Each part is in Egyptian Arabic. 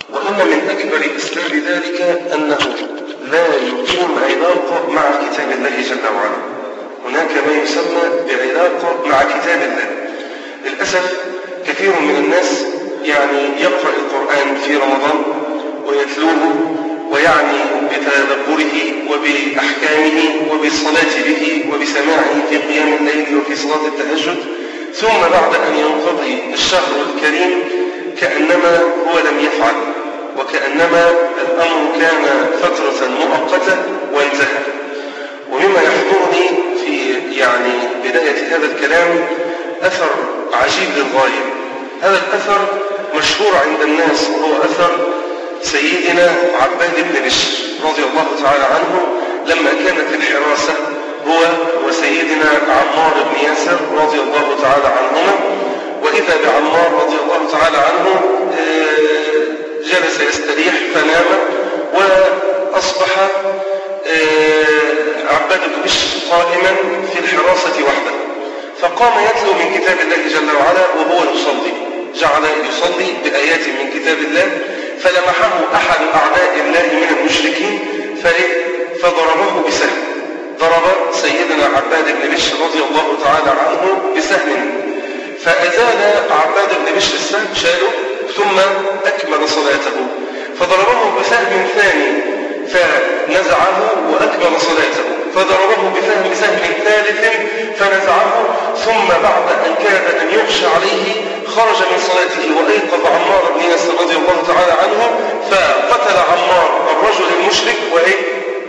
وأن من أكبر أسباب ذلك أنه لا يقيم علاقة مع كتاب الله جل وعلا هناك ما يسمى بعلاقة مع كتاب الله للأسف كثير من الناس يعني يقرأ القرآن في رمضان ويتلوه ويعني بتدبره وبأحكامه وبالصلاة به وبسماعه في قيام الليل وفي صلاة التهجد ثم بعد أن ينقضي الشهر الكريم كأنما هو لم يفعل وكأنما الأمر كان فترة مؤقتة وانتهى ومما يحضرني في يعني بداية هذا الكلام أثر عجيب للغاية هذا الأثر مشهور عند الناس وهو أثر سيدنا عباد بن بشر رضي الله تعالى عنه لما كان في الحراسة هو وسيدنا عمار بن ياسر رضي الله تعالى عنهما وإذا بعمار رضي الله تعالى عنه جلس يستريح فنام وأصبح عباد بن بشر قائما في الحراسة وحده فقام يتلو من كتاب الله جل وعلا وهو يصلي جعل يصلي بآيات من كتاب الله فلمحه أحد أعداء الله من المشركين فضربه بسهم ضرب سيدنا عباد بن بشر رضي الله تعالى عنه بسهم فأزال عباد بن بشر السهم شاله ثم أكمل صلاته فضربه بسهم ثاني فنزعه وأكمل صلاته فضربه بسهم سهم ثالث فنزعه ثم بعد أن كاد أن يغشى عليه خرج من صلاته وأيقظ عمار بن ياسر رضي الله تعالى عنه فقتل عمار الرجل المشرك وإيه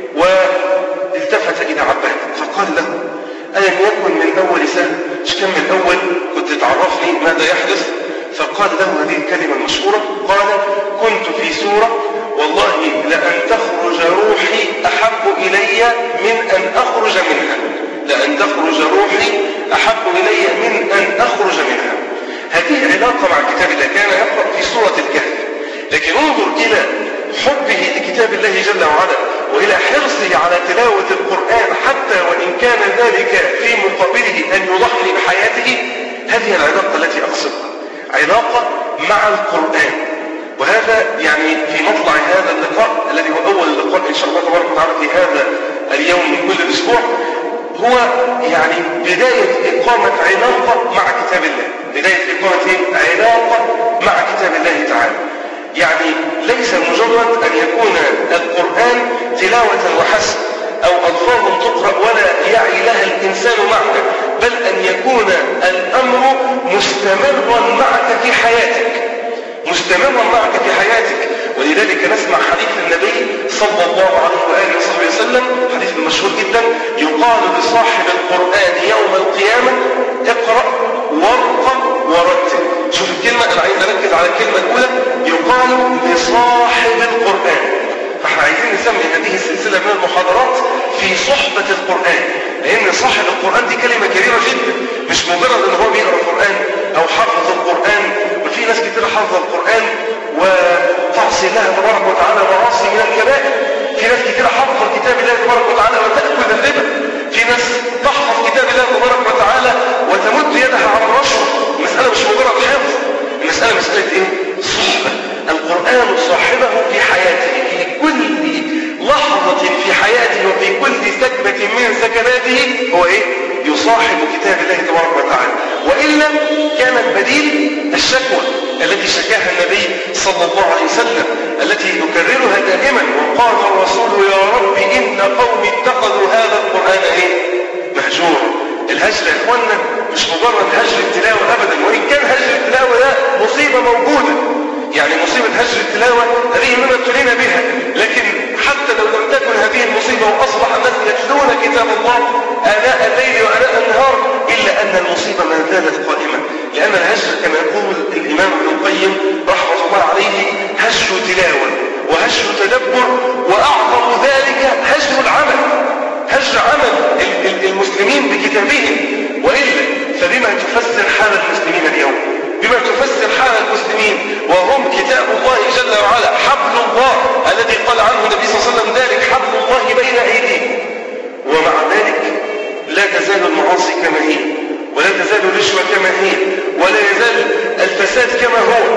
والتفت إلى عباد فقال له ألم يكن من أول سهم مش كان من الأول كنت تعرفني ماذا يحدث فقال له هذه الكلمة المشهورة قال كنت في سورة والله لأن تخرج روحي أحب إلي من أن أخرج منها لأن تخرج روحي أحب إلي من أن أخرج منها هذه علاقة مع كتاب الله كان يقرأ في سورة الكهف لكن انظر إلى حبه لكتاب الله جل وعلا وإلى حرصه على تلاوة القرآن حتى وإن كان ذلك في مقابله أن يضحي بحياته هذه العلاقة التي أقصدها علاقة مع القرآن وهذا يعني في مطلع هذا اللقاء الذي هو أول اللقاء إن شاء الله تبارك وتعالى في هذا اليوم من كل أسبوع هو يعني بداية إقامة علاقة مع كتاب الله بداية إقامة علاقة مع كتاب الله تعالى يعني ليس مجرد أن يكون القرآن تلاوة وحسب أو ألفاظ تقرأ ولا يعي لها الإنسان معنى بل أن يكون الأمر مستمرا معك في حياتك مستمرا معك في حياتك ولذلك نسمع حديث النبي صلى الله عليه وآله وصحبه وسلم حديث مشهور جدا يقال لصاحب القرآن يوم القيامة اقرأ وارقى ورتل شوف الكلمة أنا عايز أركز على الكلمة الأولى يقال لصاحب القرآن فاحنا عايزين نسمي هذه السلسلة من المحاضرات في صحبة القرآن لأن صاحب القرآن دي كلمة كبيرة جدا مش مجرد ان هو بيقرأ القرآن أو حافظ القرآن وفي ناس كتير حافظة القرآن وتعصي الله تبارك وتعالى معاصي من الكبائر في ناس كتير حافظة كتاب الله تبارك وتعالى وتأكل الربا في ناس تحفظ كتاب الله تبارك وتعالى وتمد يدها على الرشوة المسألة مش مجرد حفظ المسألة مسألة ايه؟ صحبة القرآن صاحبه في حياته في كل لحظة في حياته وفي كل سكنة من سكناته هو ايه؟ يصاحب كتاب الله تبارك وتعالى وإلا كان البديل الشكوى التي شكاها النبي صلى الله عليه وسلم التي يكررها دائما وقال الرسول يا رب إن قومي اتخذوا هذا القرآن ايه؟ مهجورا الهجر يا اخوانا مش مجرد هجر التلاوة ابدا وان كان هجر التلاوة ده مصيبة موجودة يعني مصيبة هجر التلاوة هذه مما ابتلينا بها لكن حتى لو لم تكن هذه المصيبة واصبح الناس يتلون كتاب الله آناء الليل وآناء النهار إلا أن المصيبة ما زالت قائمة لأن الهجر كما يقول الإمام ابن القيم رحمة الله عليه هجر تلاوة وهجر تدبر وأعظم ذلك هجر العمل هجر عمل المسلمين بكتابهم وإلا فبما تفسر حال المسلمين اليوم بما تفسر حال المسلمين وهم كتاب الله جل وعلا حبل الله الذي قال عنه النبي صلى الله عليه وسلم ذلك حبل الله بين أيديهم ومع ذلك لا تزال المعاصي كما هي ولا تزال الرشوة كما هي ولا يزال الفساد كما هو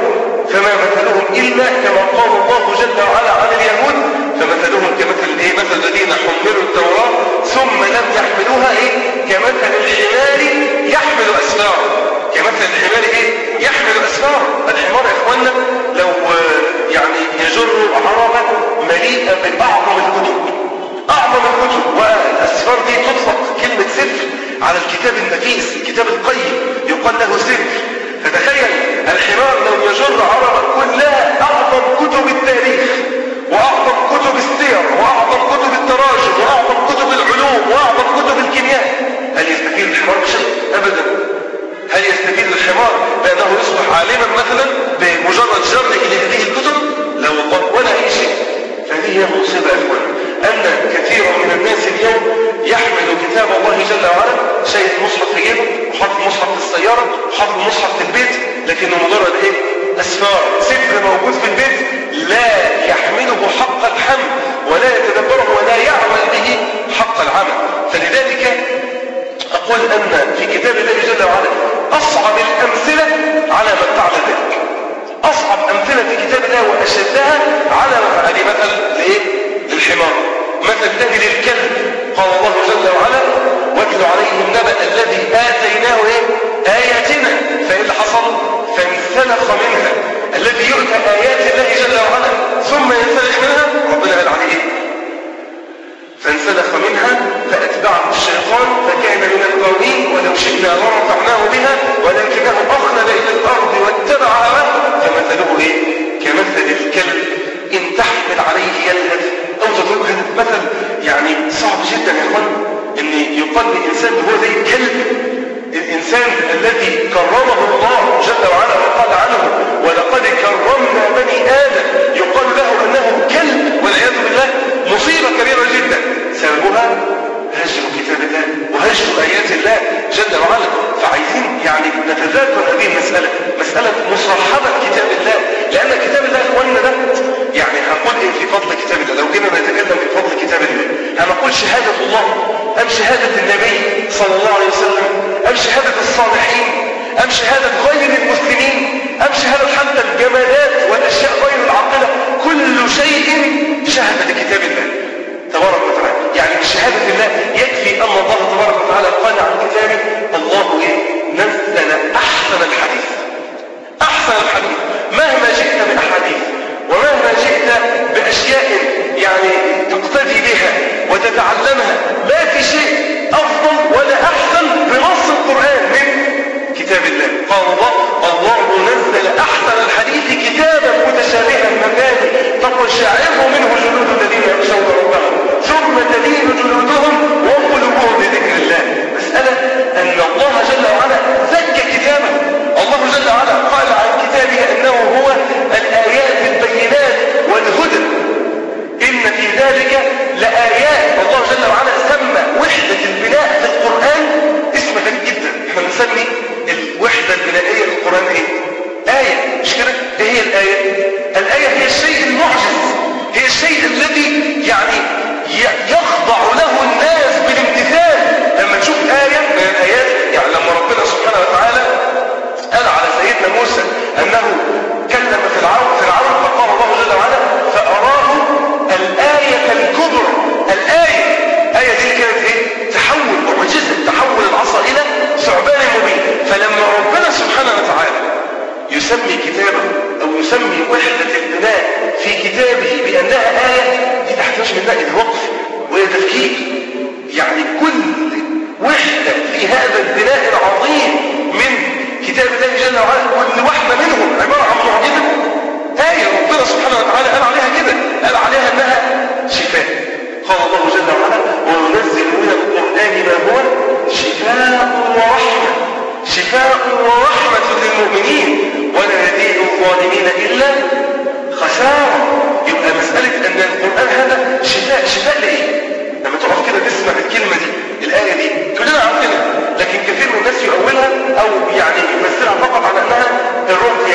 فما مثلهم إلا كما قال الله جل وعلا عن اليهود فمثلهم كمثل إيه مثل الذين حملوا التوراة ثم لم يحملوها إيه كمثل الحمار يحمل أسفارا كمثل الحمار إيه يحمل أسفارا الحمار يا إخوانا لو آه، يعني يجر عربة مليئة بأعظم الكتب أعظم الكتب والأسفار دي تطلق كلمة سفر على الكتاب النفيس الكتاب القيم يقال له سفر فتخيل الحمار لو يجر عربة كلها أعظم كتب التاريخ وأعظم كتب السير وأعظم كتب التراجم وأعظم كتب العلوم وأعظم كتب الكيمياء هل يستفيد الحمار بشيء؟ أبدا هل يستفيد الحمار بأنه يصبح عالما مثلا بمجرد جره لهذه الكتب؟ لا والله ولا أي شيء فهذه هي المصيبة يا إخوان أن كثيرا من الناس اليوم يحمل كتاب الله جل وعلا شيء مصحف في جيبه وحاطط مصحف في السيارة وحاطط مصحف في البيت لكنه مجرد إيه؟ أسفار سفر موجود في البيت لا يحمله حق الحمل ولا يتدبره ولا يعمل به حق العمل فلذلك أقول أن في كتاب الله جل وعلا أصعب الأمثلة على من فعل ذلك أصعب أمثلة في كتاب الله وأشدها على ما فعل مثل لإيه؟ للحمار مثل الذي للكلب قال الله جل وعلا واتل عليهم نبأ الذي آتيناه إيه؟ آياتنا فإيه اللي حصل؟ فانسلخ منها الذي يؤتى آيات الله جل وعلا ثم ينسلخ منها ربنا قال عليه إيه؟ فانسلخ منها فأتبعه الشيطان فكان من الغاوين ولو شئنا لرفعناه بها ولكنه أخلد إلى الأرض واتبع هواه فمثله إيه؟ كمثل الكلب إن تحمل عليه يلهث أو تتركه مثل يعني صعب جدا يا إخوان إن يقال لإنسان هو زي الكلب الإنسان الذي كرمه الله جل وعلا وقال عنه ولقد كرمنا بني آدم يقال له أنه كلب والعياذ بالله مصيبة كبيرة جدا سببها هجر كتاب الله وهجر آيات الله جل وعلا فعايزين يعني نتذاكر هذه المسألة مسألة مصاحبة كتاب الله لأن كتاب الله إخواننا ده يعني هنقول إيه في فضل كتاب الله لو جينا نتكلم في فضل كتاب الله هنقول شهادة الله أم شهادة النبي صلى الله عليه وسلم أم شهادة الصالحين أم شهادة غير المسلمين أم شهادة حتى الجمادات والأشياء غير العاقلة كل شيء شهد لكتاب الله تبارك وتعالى يعني بشهادة الله يكفي أن الله تبارك وتعالى قال عن كتابه الله إيه؟ نزل أحسن الحديث أحسن الحديث مهما جئت بأحاديث ومهما جئت بأشياء يعني تقتدي بها وتتعلمها ما في شيء أفضل ولا أحسن بنص القرآن من كتاب الله قال الله الله نزل أحسن الحديث كتابا متشابها مثاني تقشعر منه جلود الذين يخشون ربهم ثم تلين جلودهم وقلوبهم بذكر الله مسألة أن الله جل وعلا زكى كتابه الله جل وعلا قال عن كتابه أنه هو الآيات البينات والهدى إن في ذلك لآيات الله جل وعلا سمى وحدة البناء في القرآن اسم غريب جدا احنا بنسمي الوحدة البنائية في القرآن ايه؟ آية مش كده؟ ايه هي الآية؟ الآية هي الشيء المعجز هي الشيء الذي يعني يخضع له الناس بالامتثال لما تشوف آية من الآيات يعني لما ربنا سبحانه وتعالى قال على سيدنا موسى أنه كلم فرعون فرعون فقال الله جل وعلا فأراه الآية الكبرى الآية آية دي كانت إيه؟ تحول معجزة تحول العصا إلى ثعبان مبين فلما ربنا سبحانه وتعالى يسمي كتابه أو يسمي وحدة البناء في كتابه بأنها آية دي تحتاج منها إلى وقف وإلى تفكير يعني كل وحدة في هذا البناء العظيم من كتاب الله جل وعلا كل واحدة منهم عبارة عن معجزة آية ربنا سبحانه وتعالى قال عليها كده قال عليها أنها شفاء قال الله جل وعلا وننزل من القرآن ما هو شفاء ورحمة شفاء ورحمة للمؤمنين ولا يزيد الظالمين إلا خسارة يبقى مسألة أن القرآن هذا شفاء شفاء لإيه؟ لما تقف كده تسمع الكلمة دي الآية دي كلنا عارفينها لكن كثير من الناس يؤولها أو يعني يمثلها فقط على أنها الرقية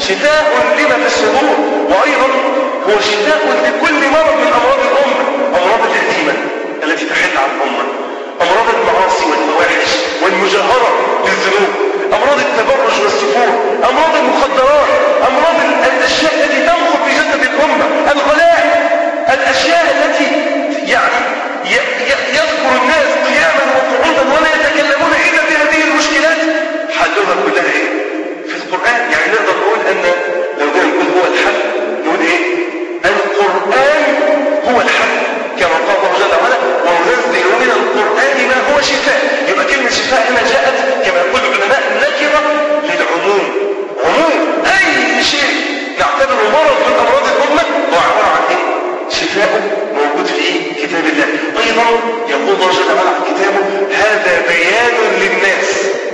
شفاء لما في الصدور وأيضا هو شفاء لكل مرض من أمراض الأمة أمراض اليتيمة التي تحل على الأمة أمراض المعاصي والفواحش والمجاهرة بالذنوب أمراض التبرج والسفور أمراض المخدرات أمراض الأشياء التي تنخب في جسد الأمة الغلاء الأشياء التي يعني يذكر الناس قياما وقعودا ولا يتكلمون إلا بهذه المشكلات حلها كلها إيه؟ في القرآن يعني نقدر نقول أن لو ده نقول هو الحل نقول إيه؟ القرآن هو الحل كما قال الله جل وعلا وننزل من القرآن ما هو شفاء يبقى كلمة شفاء هنا جاءت كما يقول العلماء نكرة للعموم عموم أي شيء نعتبره مرض من أمراض الأمة هو عبارة عن إيه؟ شفاء موجود في كتاب الله أيضا يقول الله جل وعلا في كتابه هذا بيان للناس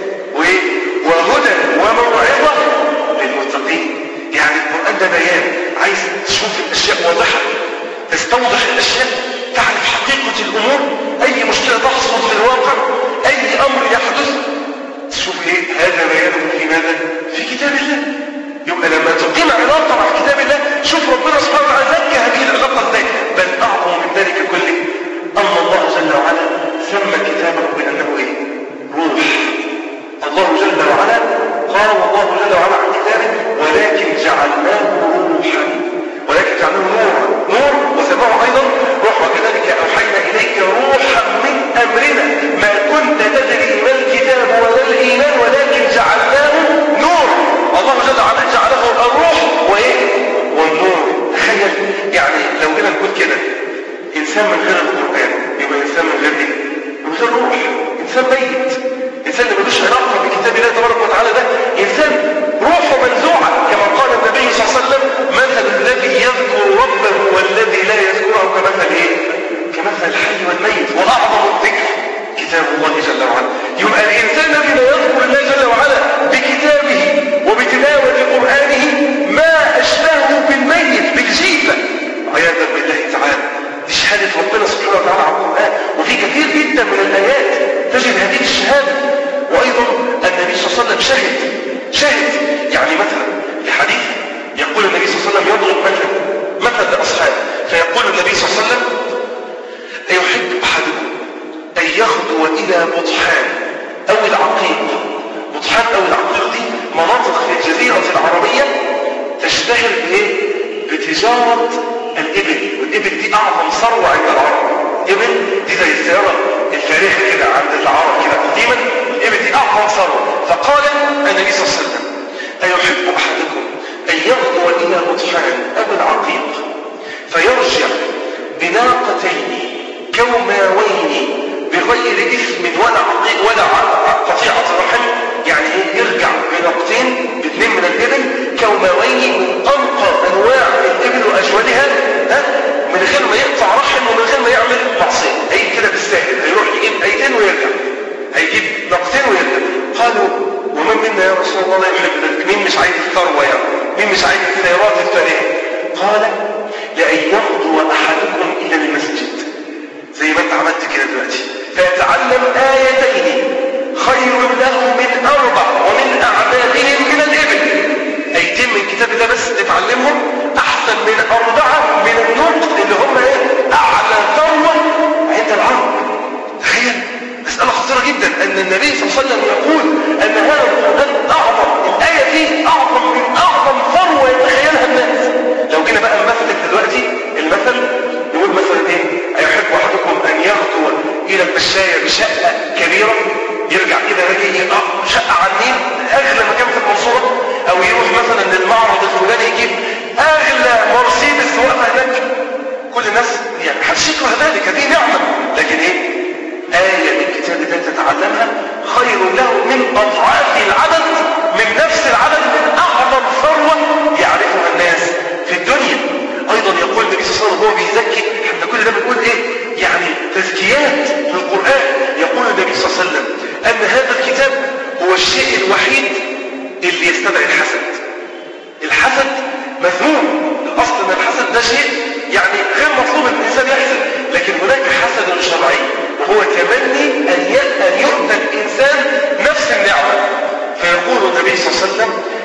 وهدى وموعظة للمتقين يعني القرآن ده بيان عايز تشوف الأشياء واضحة تستوضح الأشياء تعرف حقيقة الأمور أي مشكلة تحصل في الواقع أي أمر يحدث تشوف إيه هذا بيان في ماذا؟ في كتاب الله يبقى لما تقيم علاقة مع كتاب الله شوف ربنا سبحانه وتعالى زكى هذه العلاقة ازاي بل أعظم من ذلك كله أن الله جل وعلا سمى كتابه بأنه إيه؟ روح الله جل وعلا قال الله جل وعلا عن كتابه ولكن جعلناه روحا ولكن جعلناه نورا نور وسماه أيضا روح وكذلك أوحينا إليك روحا من أمرنا ما كنت تدري ما الكتاب ولا الإيمان ولكن جعلناه نورا الله جل وعلا جعله الروح وايه والنور تخيل يعني لو جينا نقول كده انسان من غير القران يبقى انسان من غير ايه من غير روح انسان ميت انسان اللي ملوش علاقه بكتاب الله تبارك وتعالى ده انسان روحه منزوعه كما قال النبي صلى الله عليه وسلم مثل الذي يذكر ربه والذي لا يذكره كمثل ايه كمثل الحي والميت واعظم الذكر كتاب الله جل وعلا يبقى الإنسان الذي لا يذكر الله جل وعلا بكتابه وبتلاوة قرآنه ما أشبهه بالميت بالجيفة عياذا بالله تعالى دي شهادة ربنا سبحانه وتعالى على القرآن وفي كثير جدا من الآيات تجد هذه الشهادة وأيضا النبي صلى الله عليه وسلم شهد شهد يعني مثلا الحديث يقول النبي صلى الله عليه وسلم يضرب مثلا مثل لأصحابه فيقول النبي صلى الله عليه وسلم أيحب أحدكم أن يخدو إلى بطحان أو العقيق بطحان أو العقيق دي مناطق في الجزيرة العربية تشتهر بإيه؟ بتجارة الإبل والإبل دي أعظم ثروة عند العرب إبل دي زي السيارة الفارهة كده عند العرب كده قديما الإبل دي أعظم ثروة فقال النبي صلى الله عليه وسلم أيحب أحدكم أن يغدو إلى بطحان أو العقيق فيرجع بناقتين كوماوين بغير إثم ولا عقيق ولا قطيعة رحم يعني يرجع بنقطين باثنين من الإبل كوماوين من أنقى أنواع الإبل وأجودها ها من غير ما يقطع رحم ومن غير ما يعمل معصية هي كده بالساهل هيروح يجيب أيتين ويرجع هيجيب نقطين ويرجع قالوا ومن منا يا رسول الله لا يحب ذلك مين مش عايز الثروة يعني مين مش عايز الثيرات الفارهة قال لأن يغدو أحدكم إلى المسجد زي ما انت عملت كده دلوقتي فيتعلم آيتين خير له من أربع ومن أعدادهم من الإبل آيتين من كتاب الله بس تتعلمهم أحسن من أربعة من النطق اللي هم إيه؟ أعلى ثروة عند العرب تخيل مسألة خطيرة جدا أن النبي صلى الله عليه وسلم يقول أن هذا القرآن أعظم الآية فيه أعظم من أعظم ثروة يتخيلها الناس لو جينا بقى نمثل دلوقتي المثل نقول مثلا إيه أيحب أحدكم أن يغدو إلى المشاية بشقة كبيرة يرجع كده يلاقي شقة على النيل أغلى مكان في المنصورة أو يروح مثلا للمعرض الفلاني يجيب أغلى مرسيدس واقفة هناك كل الناس يعني هتشكر ذلك دي نعمة لكن إيه آية من كتاب الله تتعلمها خير له من أضعاف العدد من نفس العدد من أعظم ثروة يعرفها الناس في الدنيا أيضا يقول النبي صلى الله عليه وسلم وهو بيزكي احنا كل ده بنقول إيه يعني تزكيات في القرآن يقول النبي صلى الله عليه وسلم أن هذا الكتاب هو الشيء الوحيد اللي يستدعي الحسد الحسد مذموم الأصل أن الحسد ده شيء يعني غير مطلوب أن الإنسان يحسد لكن هناك حسد شرعي وهو تمني أن أن يؤتى الإنسان نفس النعمة فيقول النبي صلى الله عليه وسلم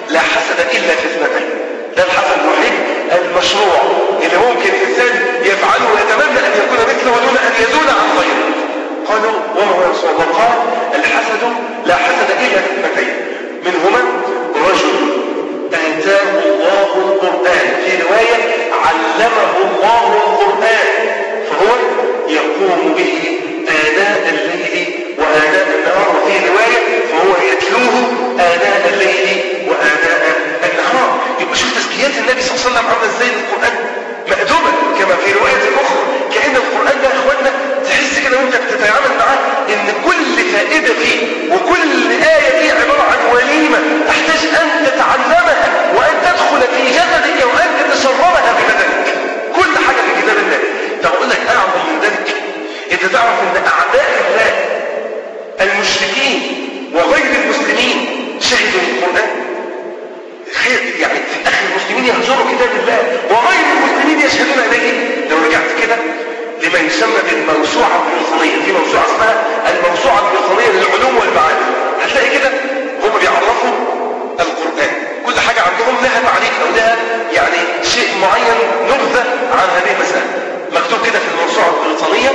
لا حسد إلا في اثنتين ده الحسد الوحيد المشروع اللي ممكن الإنسان يفعله ويتمنى أن يكون مثله دون أن يزول عن غيره قالوا وما هو رسول الله قال الحسد لا حسد إلا في اثنتين منهما رجل آتاه الله القرآن في رواية علمه الله القرآن فهو يقوم به آناء الليل وآناء النهار وفي رواية فهو يتلوه آناء الليل وآناء النهار يبقى شوف تزكيات النبي صلى الله عليه وسلم عامله ازاي للقرآن مأدوبة كما في رواية أخرى كأن القرآن ده يا إخوانا تحس كده وأنت بتتعامل معاه إن كل فائدة فيه وكل آية فيه عبارة عن وليمة تحتاج أن تتعلمها وأن تدخل في جسدك وأن تتشربها ببدنك كل حاجة في كتاب الله طب أقول لك أعظم من ذلك أنت تعرف أن أعداء الله المشركين وغير المسلمين شهدوا القرآن خير يعني في اخر المسلمين يهجروا كتاب الله وغير المسلمين يشهدون اليه لو رجعت كده لما يسمى بالموسوعه البريطانيه في موسوعه اسمها الموسوعه البريطانيه للعلوم والمعارف هتلاقي كده هم بيعرفوا القران كل حاجه عندهم لها تعريف او لها يعني شيء معين نبذه عن هذه المساله مكتوب كده في الموسوعه البريطانيه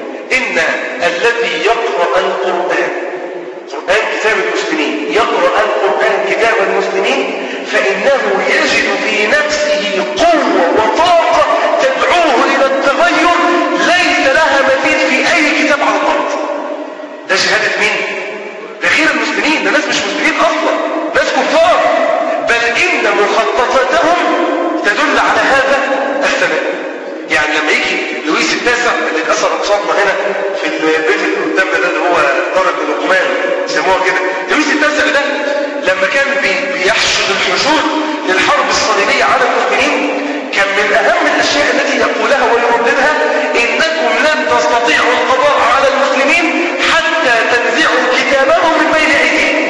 ان الذي يقرا القران القرآن كتاب المسلمين يقرأ القرآن كتاب المسلمين فإنه يجد في نفسه قوة وطاقة تدعوه إلى التغير ليس لها مثيل في أي كتاب على الأرض ده شهادة مين؟ ده غير المسلمين ده ناس مش مسلمين أصلا ناس كفار بل إن مخططاتهم تدل على هذا الثبات يعني لما يجي لويس التاسع اللي اتأثر قصادنا هنا في البيت اللي قدامنا ده اللي هو درج لقمان يسموها كده لويس التاسع ده لما كان بي بيحشد الحشود للحرب الصليبية على المسلمين كان من أهم الأشياء التي يقولها ويرددها إنكم لن تستطيعوا القضاء على المسلمين حتى تنزعوا كتابهم من بين أيديهم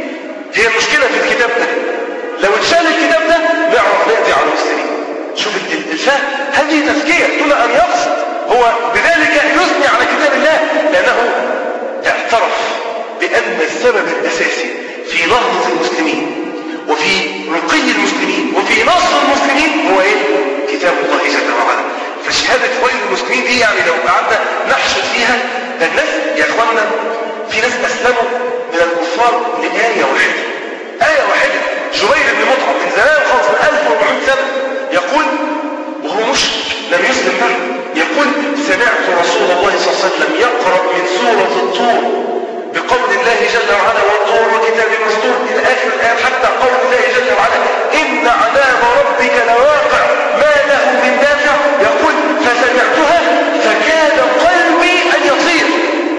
هي المشكلة في الكتاب ده لو اتشال الكتاب ده نعرف نقضي على المسلمين شوف الفهم هذه تزكية دون أن يقصد هو بذلك يثني على كتاب الله لأنه اعترف بأن السبب الأساسي في نهضة المسلمين وفي رقي المسلمين وفي نصر المسلمين هو ايه؟ كتاب الله جل وعلا فشهادة غير المسلمين دي يعني لو قعدنا نحشد فيها ده الناس يا اخوانا في ناس اسلموا من الكفار لآية واحدة آية واحدة جبير بن مطعم من زمان خالص من 1400 سنة يقول وهو مشرك لم يسلم معه يقول سمعت رسول الله صلى الله عليه وسلم يقرأ من سورة الطور بقول الله جل وعلا والطور وكتاب مسطور إلى آخر الآية حتى قول الله جل وعلا إن عذاب ربك لواقع ما له من دافع يقول فسمعتها فكاد قلبي أن يطير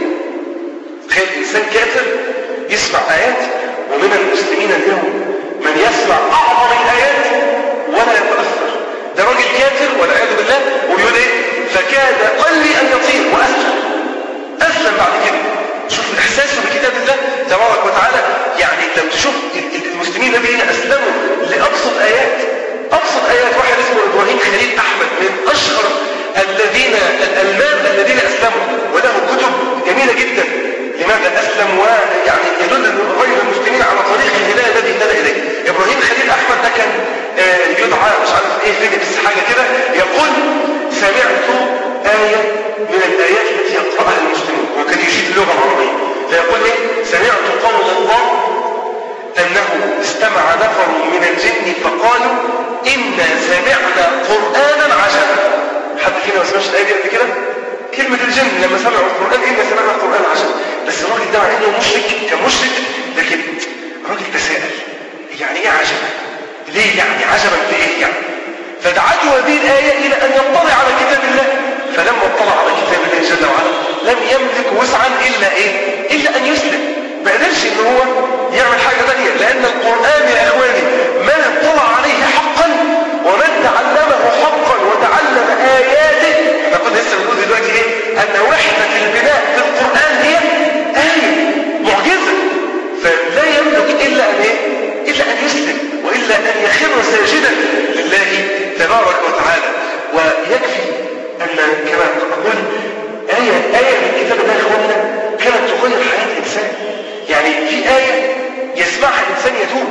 تخيل إنسان كافر يسمع آيات ومن المسلمين اليوم من يسمع أعظم الآيات ولا يتأثر ده راجل كافر والعياذ بالله وبيقول ايه فكاد قلبي ان يطير واسلم اسلم بعد كده شوف احساسه بكتاب الله تبارك وتعالى يعني لو تشوف المسلمين الذين اسلموا لابسط ايات ابسط ايات واحد اسمه ابراهيم خليل احمد من اشهر الذين الالمان الذين اسلموا وله كتب جميله جدا لماذا اسلم ويعني يدل غير المسلمين على طريق الهدايه الذي اهتدى اليه ابراهيم خليل احمد ده كان يدعى مش عارف ايه فيديكس حاجه كده يقول سمعت آية من الآيات التي يقرأها المسلمون وكان يجيد اللغة العربية فيقول ايه سمعت قول الله أنه استمع نفر من الجن فقالوا إنا سمعنا قرآنا عجبا حد فينا ما سمعش الآية دي قبل كده كلمة الجن لما سمعوا القرآن إنا سمعنا القرآن عجبا بس الراجل ده مع إنه مشرك كان مشرك لكن الراجل تساءل يعني إيه عجبا؟ ليه يعني عجبا في إيه يعني؟ فدعته هذه الآية إلى أن يطلع على كتاب الله فلما اطلع على كتاب الله جل وعلا لم يملك وسعا إلا إيه؟ إلا أن يسلم ما قدرش إن هو يعمل حاجة ثانية لأن القرآن يا إخواني من اطلع عليه حقا ومن تعلمه حقا وتعلم آياته احنا كنا لسه بنقول دلوقتي إيه؟ أن وحدة البناء في القرآن هي آية معجزة فلا يملك إلا أن إيه؟ إلا أن يسلم وإلا أن يخر ساجدا لله تبارك وتعالى ويكفي أن كما أقول آية آية من كتاب الله إخواننا كانت تغير حياة إنسان يعني في آية يسمعها الإنسان يتوب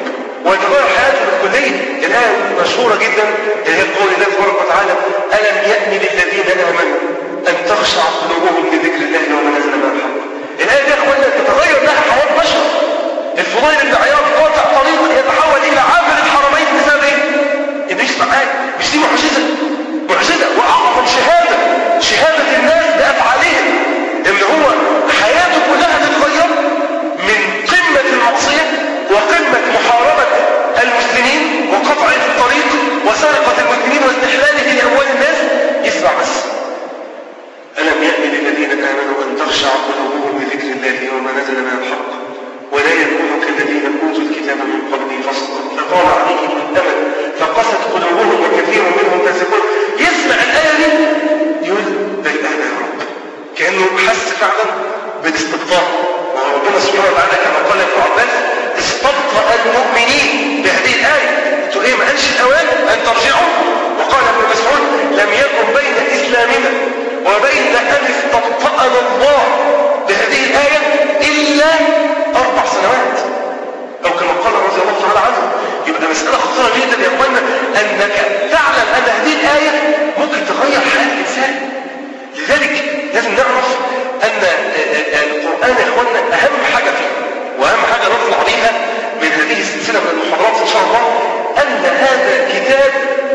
ويتغير حياته بالكلية الآية مشهورة جدا اللي هي قول الله تبارك وتعالى ألم يأن للذين آمنوا أن تخشع قلوبهم لذكر الله وما نزل من الحق الآية دي يا أخوانا تتغير لها حياة بشر الفضيل بن عياض قاطع طريق يتحول إلى عامل الحرمين بسبب إيه؟ إنه يسمع آية مش دي معجزة معجزة وأعظم شهادة شهادة الناس بأفعالهم إن هو حياته كلها تتغير من قمة المعصية وقمة محاربة المسلمين وقطع الطريق وسرقة المسلمين واستحلاله لأموال الناس يسمع بس ألم يأن للذين آمنوا أن تخشع قلوبهم لذكر الله وما نزل من الحق ولا يكونوا كالذين أوتوا الكتاب من قبله فطال عليهم الأمل فقست قلوبهم وكثير منهم فاسقون يسمع الآية دي يقول ده الآن يا رب كأنه حس فعلا بالاستبطاء وربنا سبحانه وتعالى كما قال ابن عباس استبطأ المؤمنين بهذه الآية انتوا ايه ما قالش الأوان أن ترجعوا وقال ابن مسعود لم يكن بين إسلامنا وبين أن استبطأنا الله بهذه الآية إلا أربع سنوات أو كما قال رضي الله تعالى عنه يبقى مسألة خطيرة جدا يا أخوانا أنك تعلم أن هذه الآية ممكن تغير حياة الإنسان لذلك لازم نعرف أن القرآن يا أخوانا أهم حاجة فيه وأهم حاجة نطلع بيها من هذه السلسلة من المحاضرات إن شاء الله أن هذا الكتاب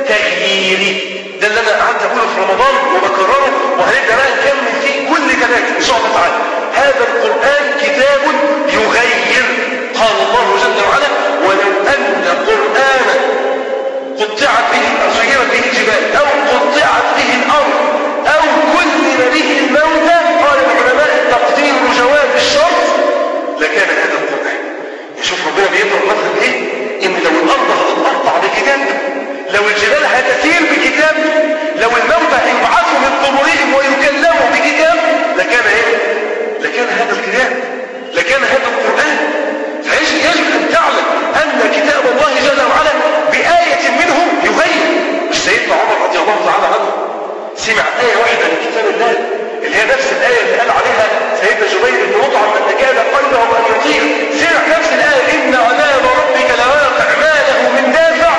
تغييري ده اللي أنا قعدت أقوله في رمضان وبكرره وهنبدأ بقى نكمل فيه كل ثلاثة إن شاء الله تعالى هذا القرآن كتاب يغير قال الله جل وعلا ولو أن قرآنا قطعت به أو سيرت به الجبال أو قطعت به الأرض أو كلم به الموتى قال العلماء التقدير جواب الشرط لكان هذا القرآن يشوف ربنا بيضرب مثلا ايه ان لو الارض هتتقطع بكتاب لو الجبال هتسير بكتاب لو الموتى هيبعثوا من قبورهم ويكلموا بكتاب لكان ايه لكان هذا الكتاب لكان هذا القرآن فيجب ان تعلم ان كتاب الله جل وعلا بآية منه يغير مش سيدنا عمر رضي الله تعالى عنه سمع آية واحدة من كتاب الله اللي هي نفس الآية اللي قال عليها سيدنا جبير بن مطعم أن كاد قلبه أن يطير سمع نفس الآية إن عذاب ربك لواقع ما له من دافع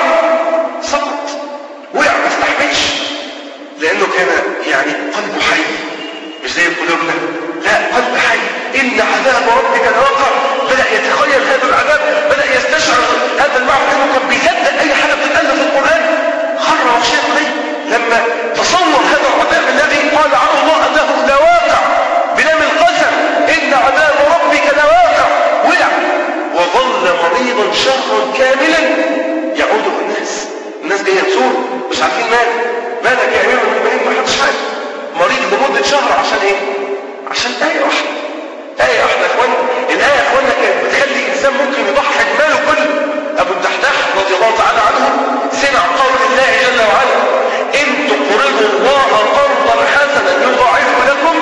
سقط وقع ما استحملش لأنه كان يعني قلبه حي مش زي قلوبنا لا قلب حي إن عذاب ربك لواقع بدأ يتخيل هذا العذاب بدأ يستشعر هذا المعنى إنه كان بيصدق أي حاجة بتتألف في القرآن خر وخشيت عليه لما تصور هذا العذاب الذي قال عنه الله أنه لواقع بلام القسم إن عذاب ربك لواقع وقع وظل مريضا شهرا كاملا يعود الناس الناس جايه تزور مش عارفين مالك مالك يا امير المؤمنين ما حدش عارف مريض لمده شهر عشان ايه؟ عشان آية واحدة آية واحدة يا اخوانا الآية يا اخوانا كانت بتخلي الإنسان ممكن يضحي بماله كله أبو الدحداح رضي الله تعالى عنه سمع قول الله جل وعلا إن تقرضوا الله قرضا حسنا يضاعفه لكم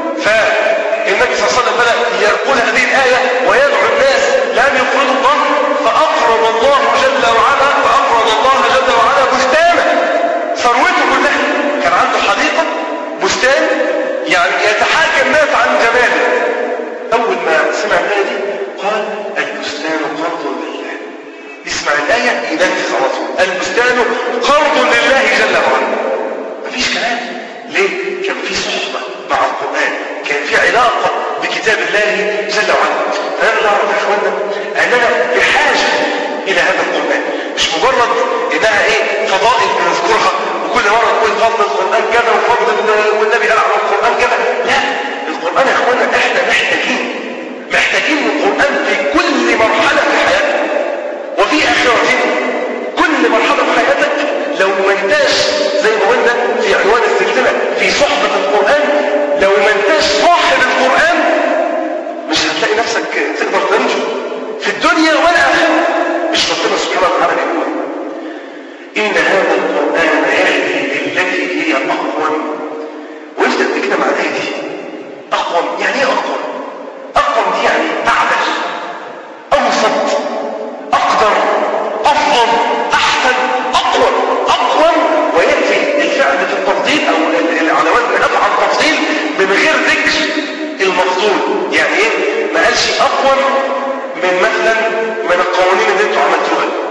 فالنبي صلى الله عليه وسلم بدأ يقول هذه الآية ويدعو الناس لم يقرضوا الله فأقرض الله جل وعلا فأقرض الله جل وعلا بستانا ثروته كلها كان عنده حديقة بستان يعني يتحاكى الناس عن جماله أول ما سمع الآية دي قال البستان قرض لله يسمع الآية ينفذ على طول البستان قرض لله جل وعلا مفيش كلام ليه؟ كان في صحبة مع القرآن كان في علاقة بكتاب الله جل وعلا فأنا نعرف يا إخوانا أننا بحاجة إلى هذا القرآن مش مجرد إنها إيه فضائل بنذكرها وكل مرة نقول فضل القرآن كذا وفضل والنبي قال على القرآن كذا لا القرآن يا إخوانا إحنا محتاجين محتاجين القرآن في كل مرحلة في حياتنا وفي آخرتنا كل مرحلة في حياتك لو ما انتاش زي ما قلنا في عنوان السلسلة في صحبة القرآن لو ما انتاش صاحب القرآن مش هتلاقي نفسك تقدر تنجو في الدنيا والآخرة مش ربنا سبحانه وتعالى بيقول إن هذا القرآن يهدي للتي هي أقوم ويفضل كده مع الآية دي أقوم يعني إيه أقوم؟ أقوم دي يعني أعدل أوسط أقدر أفضل أحسن أقوى أقوى ويأتي الفعل في التفضيل أو على وزن أفعل تفضيل من غير ذكر المفضول يعني إيه؟ ما قالش أقوى من مثلا من القوانين اللي أنتوا عملتوها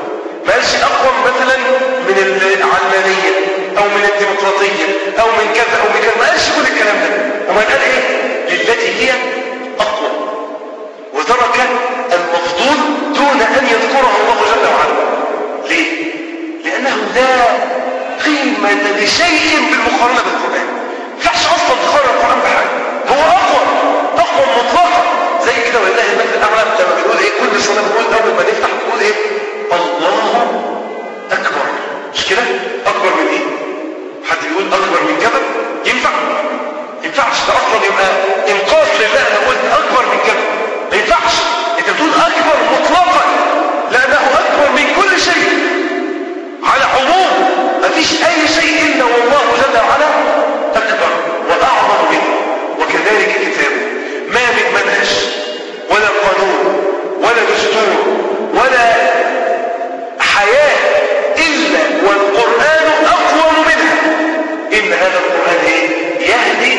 ديمقراطية أو من كذا أو من كذا ما قالش كل الكلام ده وما قال إيه للتي هي أقوى وترك المفضول دون أن يذكره الله جل وعلا ليه؟ لأنه لا قيمة لشيء بالمقارنة بالقرآن ينفعش أصلا تقارن القرآن بحاجة هو أقوى أقوى مطلقا زي كده ولله المثل الأعلى لما بنقول إيه كل صلاة بنقول أول ما نفتح بنقول إيه الله أكبر مش كده؟ أكبر من إيه؟ حد يقول أكبر من جبل ينفع؟ ينفعش ده أصلا يبقى إنقاذ لله أنا قلت أكبر من جبل ما ينفعش أنت بتقول أكبر مطلقا لأنه أكبر من كل شيء على عموم ما فيش أي شيء إلا والله جل وعلا أكبر وأعظم منه وكذلك كتابه ما من منهج ولا قانون ولا دستور ولا حياة إلا والقرآن أقوم منها إن هذا القرآن إيه؟ يهدي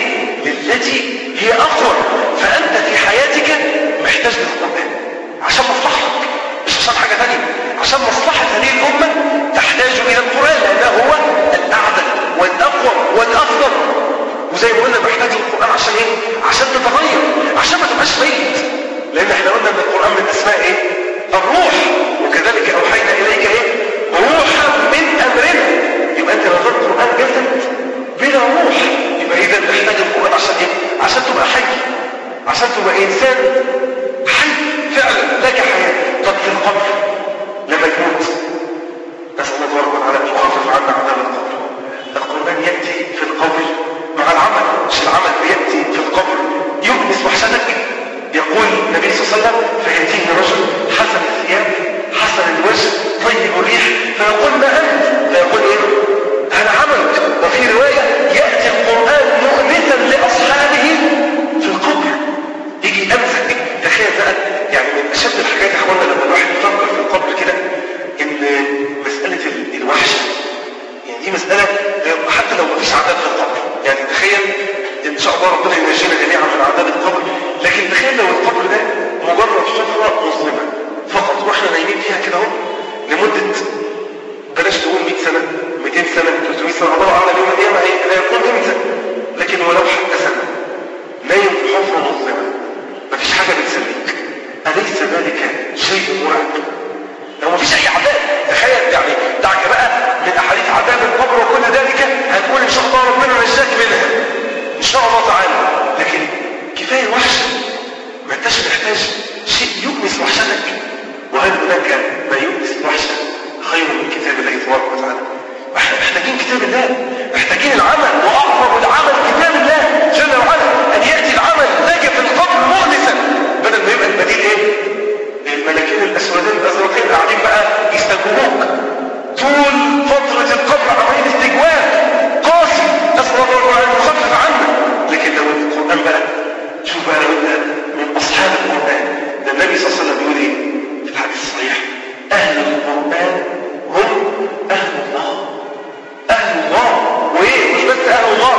للتي هي أقوى فأنت في حياتك محتاج للقرآن عشان مصلحتك مش عشان حاجة ثانية عشان مصلحة هذه الأمة تحتاج إلى القرآن لأنه هو الأعدل والأقوى والأفضل وزي ما قلنا محتاج للقرآن عشان إيه؟ عشان تتغير عشان ما تبقاش ميت لأن احنا قلنا إن القرآن من أسماء إيه؟ الروح وكذلك أوحينا إليك إيه؟ روحا من أمرنا يبقى أنت لو خدت القرآن جسد بلا روح يبقى إذا محتاج القرآن عشان إيه؟ عشان تبقى حي عشان تبقى إنسان حي فعلا لك حياة طب في القبر لما تموت نسأل الله تبارك وتعالى أن يخفف عنا عذاب القبر القرآن يأتي في القبر مع العمل مش العمل بيأتي في القبر يؤنس وحشتك يقول النبي صلى الله عليه وسلم فيأتيه رجل حسن الثياب حسن الوجه طيب الريح فيقول ما أنت فيقول إيه أنا عملك وفي رواية يأتي القرآن مؤنسا لأصحابه في القبر يجي أمسك تخيل بقى يعني من أشد الحاجات يا اخوانا لما الواحد يفكر في القبر كده إن مسألة الوحشة يعني دي مسألة حتى لو مفيش عذاب في القبر يعني تخيل إن شاء الله ربنا ينجينا جميعا من عذاب القبر لكن تخيل لو القبر ده مجرد حفرة مظلمة فقط واحنا نايمين فيها كده اهو لمدة بلاش تقول 100 سنة 200 سنة 300 سنة الله أعلم يوم القيامة هيكون إمتى لكن ولو حتى سنة نايم في حفرة مظلمة مفيش حاجة بتسليك أليس ذلك شيء مرعب لو مفيش أي عذاب تخيل يعني دعك بقى من أحاديث عذاب القبر وكل ذلك هتقول إن شاء الله ربنا نجاك منها إن شاء الله تعالى لكن كفاية وحشة ما انتش محتاج شيء يؤنس وحشتك وهل هناك ما يؤنس الوحشة خير من كتاب الله تبارك وتعالى احنا محتاجين كتاب الله محتاجين العمل واعظم العمل كتاب الله جل وعلا ان ياتي العمل لك في القبر مؤنسا بدل ما يبقى البديل ايه الملكين الاسودين الازرقين قاعدين بقى يستجوبوك طول فترة القبر عملية استجواب قاسي اسأل الله ان يخفف عنا لكن لو القرآن بقى شوف بقى لو انت من اصحاب القرآن ده النبي صلى الله عليه وسلم بيقول ايه في الحديث الصحيح اهل القرآن هم اهل الله اهل الله وايه مش بس اهل الله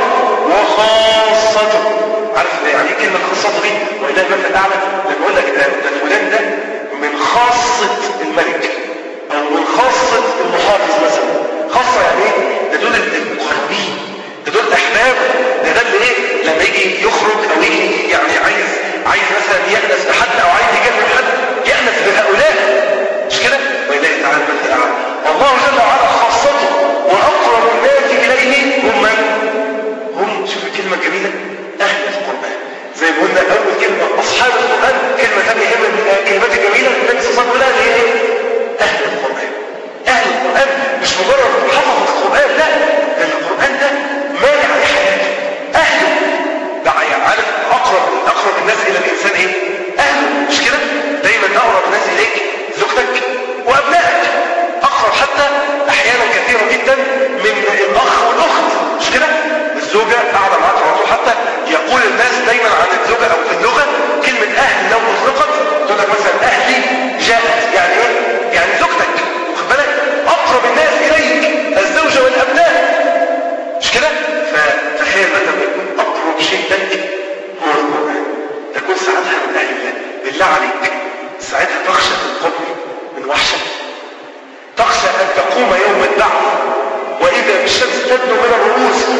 وخاصته عارف يعني ايه كلمة خاصته دي وإله المثل الأعلى لما أقول لك ده ده فلان ده من خاصة الملك أو من خاصة المحافظ مثلا خاصة يعني ايه؟ ده دول المقربين ده دول أحبابه ده ده اللي ايه؟ لما يجي يخرج أو يجي يعني عايز عايز مثلا يأنس بحد أو عايز يكلم حد يأنس بهؤلاء مش كده؟ وإله تعالى المثل الأعلى الله جل وعلا خاصته وأقرب الناس إليه هم من؟ هم شوف الكلمة الجميلة أهل القرآن زي ما قلنا أول كلمة أصحاب القرآن كلمة ثانية هي من الكلمات الجميلة النبي صلى الله عليه وسلم قالها هي إيه؟ أهل القرآن أهل القرآن مش مجرد حفظ القرآن لا ده القرآن ده مانع لحياته أهله ده عارف أقرب أقرب الناس إلى الإنسان إيه؟ أهله مش كده؟ دايما أقرب الناس إليك زوجتك وأبنائك أقرب حتى أحيانا كثيرة جدا من الأخ والأخت مش كده؟ الزوجة قاعدة معاك على طول حتى يقول الناس دايما عن الزوجة أو في اللغة كلمة أهل لو أطلقت تقول لك مثلا أهلي جاءت يعني إيه؟ يعني زوجتك واخد بالك؟ أقرب الناس إليك الزوجة والأبناء مش كده؟ فتخيل مثلا يكون أقرب شيء لك هو القرآن تكون ساعتها من أهل الله بالله عليك ساعتها تخشى في القبر من وحشة تخشى أن تقوم يوم البعث وإذا بالشمس تدنو من الرؤوس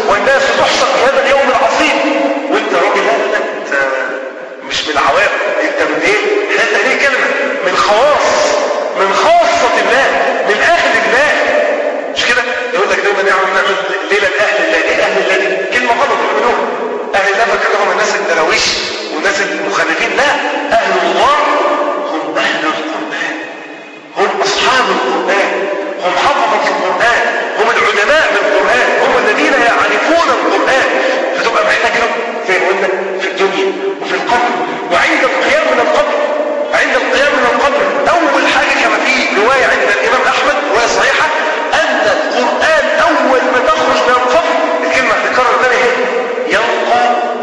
والناس تحشر في هذا اليوم العظيم وانت راجل لا لا انت مش من العوام انت من ايه هذا ليه كلمه من خواص من خاصه الله من اهل الله مش كده يقول لك دايما نعمل نعمل ليله لاهل الله ايه اهل الله دي كلمه غلط بيقولوها اهل الله فاكرهم الناس الدراويش والناس المخالفين لا اهل الله هم اهل القران هم اصحاب القران هم حفظة القرآن هم العلماء بالقرآن هم الذين يعرفون القرآن فتبقى محتاج له زي ما قلنا في الدنيا وفي القبر وعند القيام من القبر عند القيام من القبر أول حاجة كما في رواية عند الإمام أحمد رواية صحيحة أن القرآن أول ما تخرج من القبر الكلمة هتتكرر تاني هي يلقى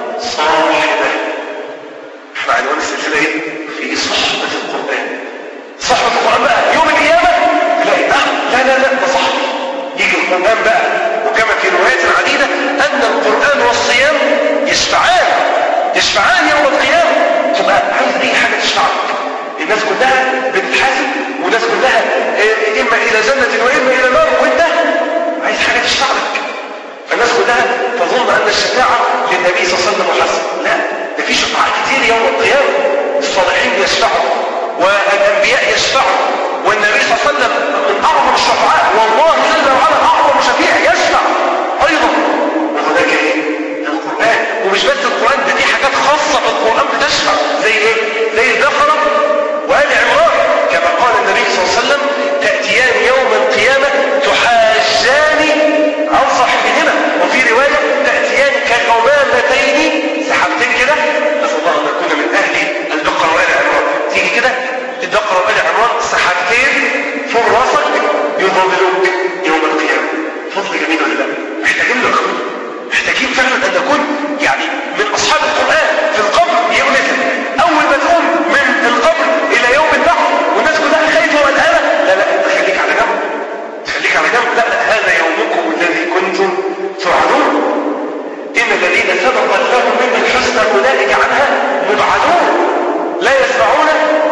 صاحبه احنا عنوان السلسلة ايه؟ في صحبة القرآن صحبة القرآن بقى يوم القيامة تلاقي اه لا لا لا ده صاحبي يجي القرآن بقى وكما في روايات عديدة أن القرآن والصيام يشفعان يشفعان يوم القيامة تبقى عايز أي حاجة تشفعك الناس كلها بتتحاسب والناس كلها إيه إما إلى جنة وإما إلى نار وأنت عايز حاجة تشفع لك فالناس كلها تظن أن الشفاعة للنبي صلى الله عليه وسلم وحسب لا ده في شفاعات كتير يوم القيامة الصالحين يشفعوا والأنبياء يشفعوا والنبي صلى الله عليه وسلم من أعظم الشفعاء والله جل وعلا أعظم شفيع يشفع أيضا وهناك إيه؟ القرآن ومش بس القرآن ده دي حاجات خاصة في القرآن بتشفع زي إيه؟ زي البقرة وآل عمران كما قال النبي صلى الله عليه وسلم تأتيان يوم القيامة تحاجان عن صاحبهما وفي رواية تأتيان كغمامتين سحبتين كده نسأل الله أن نكون من أهل البقرة وآل عمران تيجي كده البقرة وآل عمران سحبتين فوق راسك يضللوك يوم القيامة فضل جميل ولا لا؟ محتاجين له أخوي محتاجين فعلا أن نكون يعني من أصحاب القرآن في القبر يوم أول ما تقوم من القبر إلى يوم البحر والناس كلها خايفة وقلقانة لا لا أنت خليك على جنب خليك على جنب لا لا هذا يومكم الذي كنتم توعدون إن الذين سبقت لهم من الحسنى أولئك عنها مبعدون لا يسمعون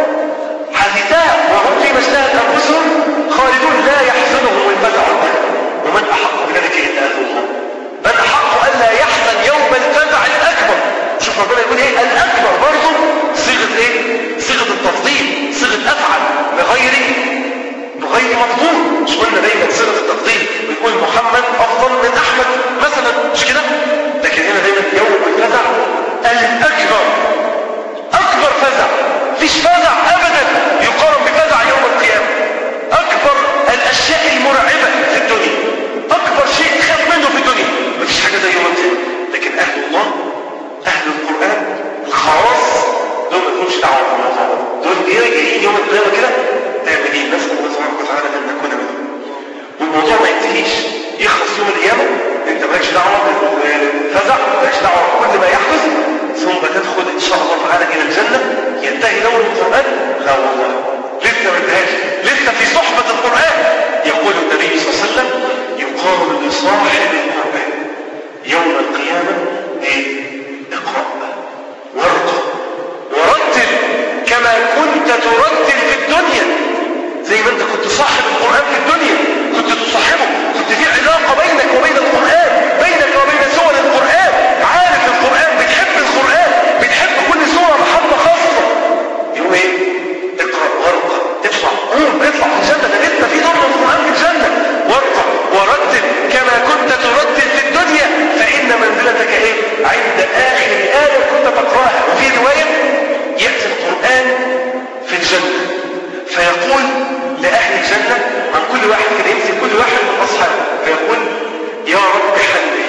حديثها وهم فيما اشتهت أنفسهم خالدون لا يحزنهم الفزع الأكبر ومن أحق بذلك إلا أهل الله من أحق ألا يحزن يوم الفزع الأكبر شوف ربنا يقول إيه الأكبر برضه صيغة إيه صيغة التفضيل صيغة أفعل بغير بغير مفضول مش قلنا دايما صيغة التفضيل بيقول محمد أفضل من أحمد مثلا مش كده لكن هنا دايما يوم الفزع الأكبر أكبر فزع فيش فزع أبدا يقارن بفزع يوم القيامة أكبر الأشياء المرعبة في الدنيا أكبر شيء تخاف منه في الدنيا مفيش حاجة زي يوم القيامة لكن أهل الله أهل القرآن الخواص دول ما لهمش دعوة بالموضوع دول جايين يوم القيامة كده آمنين نسأل الله سبحانه وتعالى أن نكون منهم والموضوع ما ينتهيش يخلص يوم القيامة أنت مالكش دعوة بالفزع مالكش دعوة بكل ما يحدث ثم تدخل إن شاء الله تعالى إلى الجنة ينتهي دور القرآن لا والله لسه ما انتهاش لسه في صحبة القرآن يقول النبي صلى الله عليه وسلم يقال لصاحب القرآن يوم القيامة ايه اقرأ وارقى ورتل كما كنت ترتل في الدنيا زي ما انت كنت صاحب القرآن في الدنيا كنت تصاحبه كنت في علاقة بينك وبين القرآن بينك وبين سور القرآن عارف القرآن بتحب القرآن بتحب كل سورة محبة خاصة يوم ايه اقرأ وارقى اطلع قوم اطلع في الجنة ده لسه في دور القرآن في الجنة وارقى ورتل كما كنت ترتل في الدنيا فإن منزلتك ايه عند آخر آية كنت تقرأها وفي رواية يأتي القرآن في الجنة فيقول لأهل الجنة عن كل واحد كده يمسك كل واحد من أصحابه فيقول يا رب حلي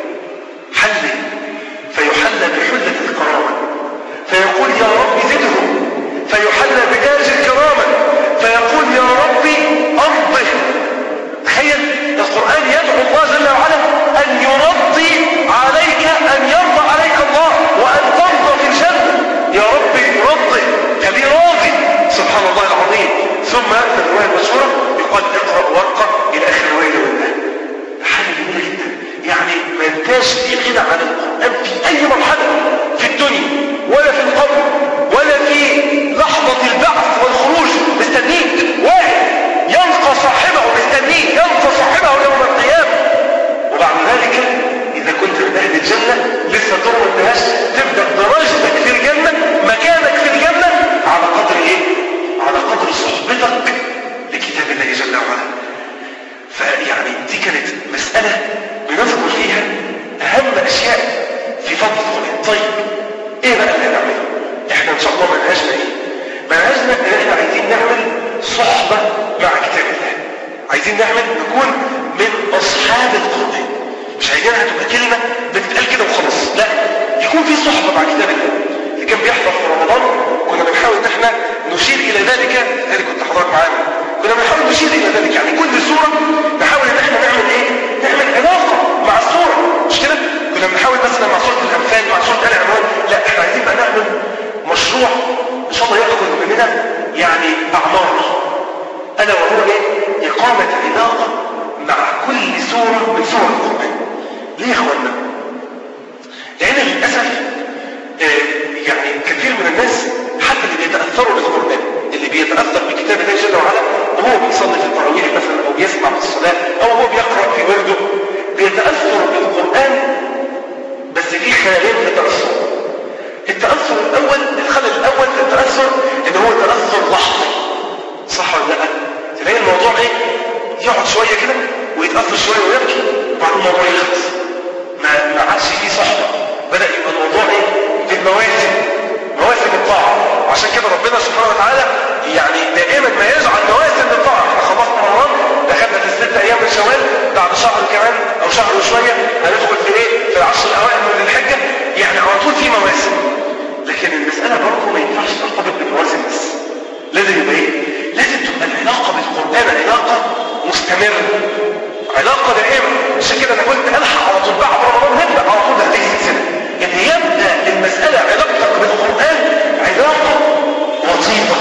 حلي فيحلى بحلة الكرامة فيقول يا رب زده فيحلى بتاج الكرامة فيقول يا رب أرضه تخيل القرآن يدعو الله جل وعلا أن يرضي عليك أن يرضى عليك الله وأن ترضى في الجنة يا رب رضي خليه راضي سبحان الله العظيم ثم في الرواية المشهورة يقال اقرأ وارقى إلى آخر الرواية والله حاجة جميلة جدا يعني ما انتاش في غنى عن القرآن في أي مرحلة في الدنيا ولا في القبر ولا في لحظة البعث والخروج مستنيك واحد يلقى صاحبه مستنيك يلقى صاحبه يوم القيامة وبعد ذلك إذا فضل القرآن طيب ايه بقى اللي هنعمله احنا ان شاء الله منهجنا ايه منهجنا ان احنا عايزين نعمل صحبة مع كتاب الله عايزين نعمل نكون من اصحاب القرآن مش عايزينها تبقى كلمة بتتقال كده وخلاص لا يكون في صحبة مع كتاب الله اللي كان بيحضر في رمضان كنا بنحاول ان احنا نشير الى ذلك هذه كنت حضرتك معانا كنا بنحاول نشير الى ذلك يعني كل سورة نحاول ان احنا نعمل ايه نعمل علاقة مع السورة مش كده كنا بنحاول مثلا مع سورة الانفال مع سورة ال عمران لا احنا عايزين بقى نعمل مشروع ان شاء الله ياخد مننا يعني اعمار الا وهو ايه اقامة علاقة مع كل سورة من سور القرآن ليه يا اخوانا لان للاسف آه يعني كثير من الناس حتى اللي بيتاثروا بالقران اللي بيتاثر بكتاب الله جل وعلا وهو بيصلي في التراويح مثلا او بيسمع في الصلاه او هو بيقرا في ورده بيتاثر بالقران بس في خلالين في التاثر التاثر الاول الخلل الاول في التاثر ان هو تاثر لحظي صح ولا لا تلاقي الموضوع ايه يقعد شويه كده ويتاثر شويه ويبكي وبعدين الموضوع يخلص ما ما عادش فيه صحبه بدا يبقى الموضوع ايه في المواسم مواسم الطاعه وعشان كده ربنا سبحانه وتعالى يعني دائما ما يجعل مواسم الطاعه احنا خلصنا رمضان دخلنا في الست ايام من شوال بعد شهر كمان او شهر وشويه هندخل في ايه في العشر الاوائل من الحجه يعني على طول في مواسم لكن المساله برضه ما ينفعش ترتبط بالمواسم بس لازم يبقى ايه لازم تبقى العلاقه بالقران علاقه مستمره علاقه دائمه عشان كده انا قلت الحق على طول بعد رمضان نبدا على طول هذه السلسله ان يبدا المساله علاقتك بالقران علاقه وطيده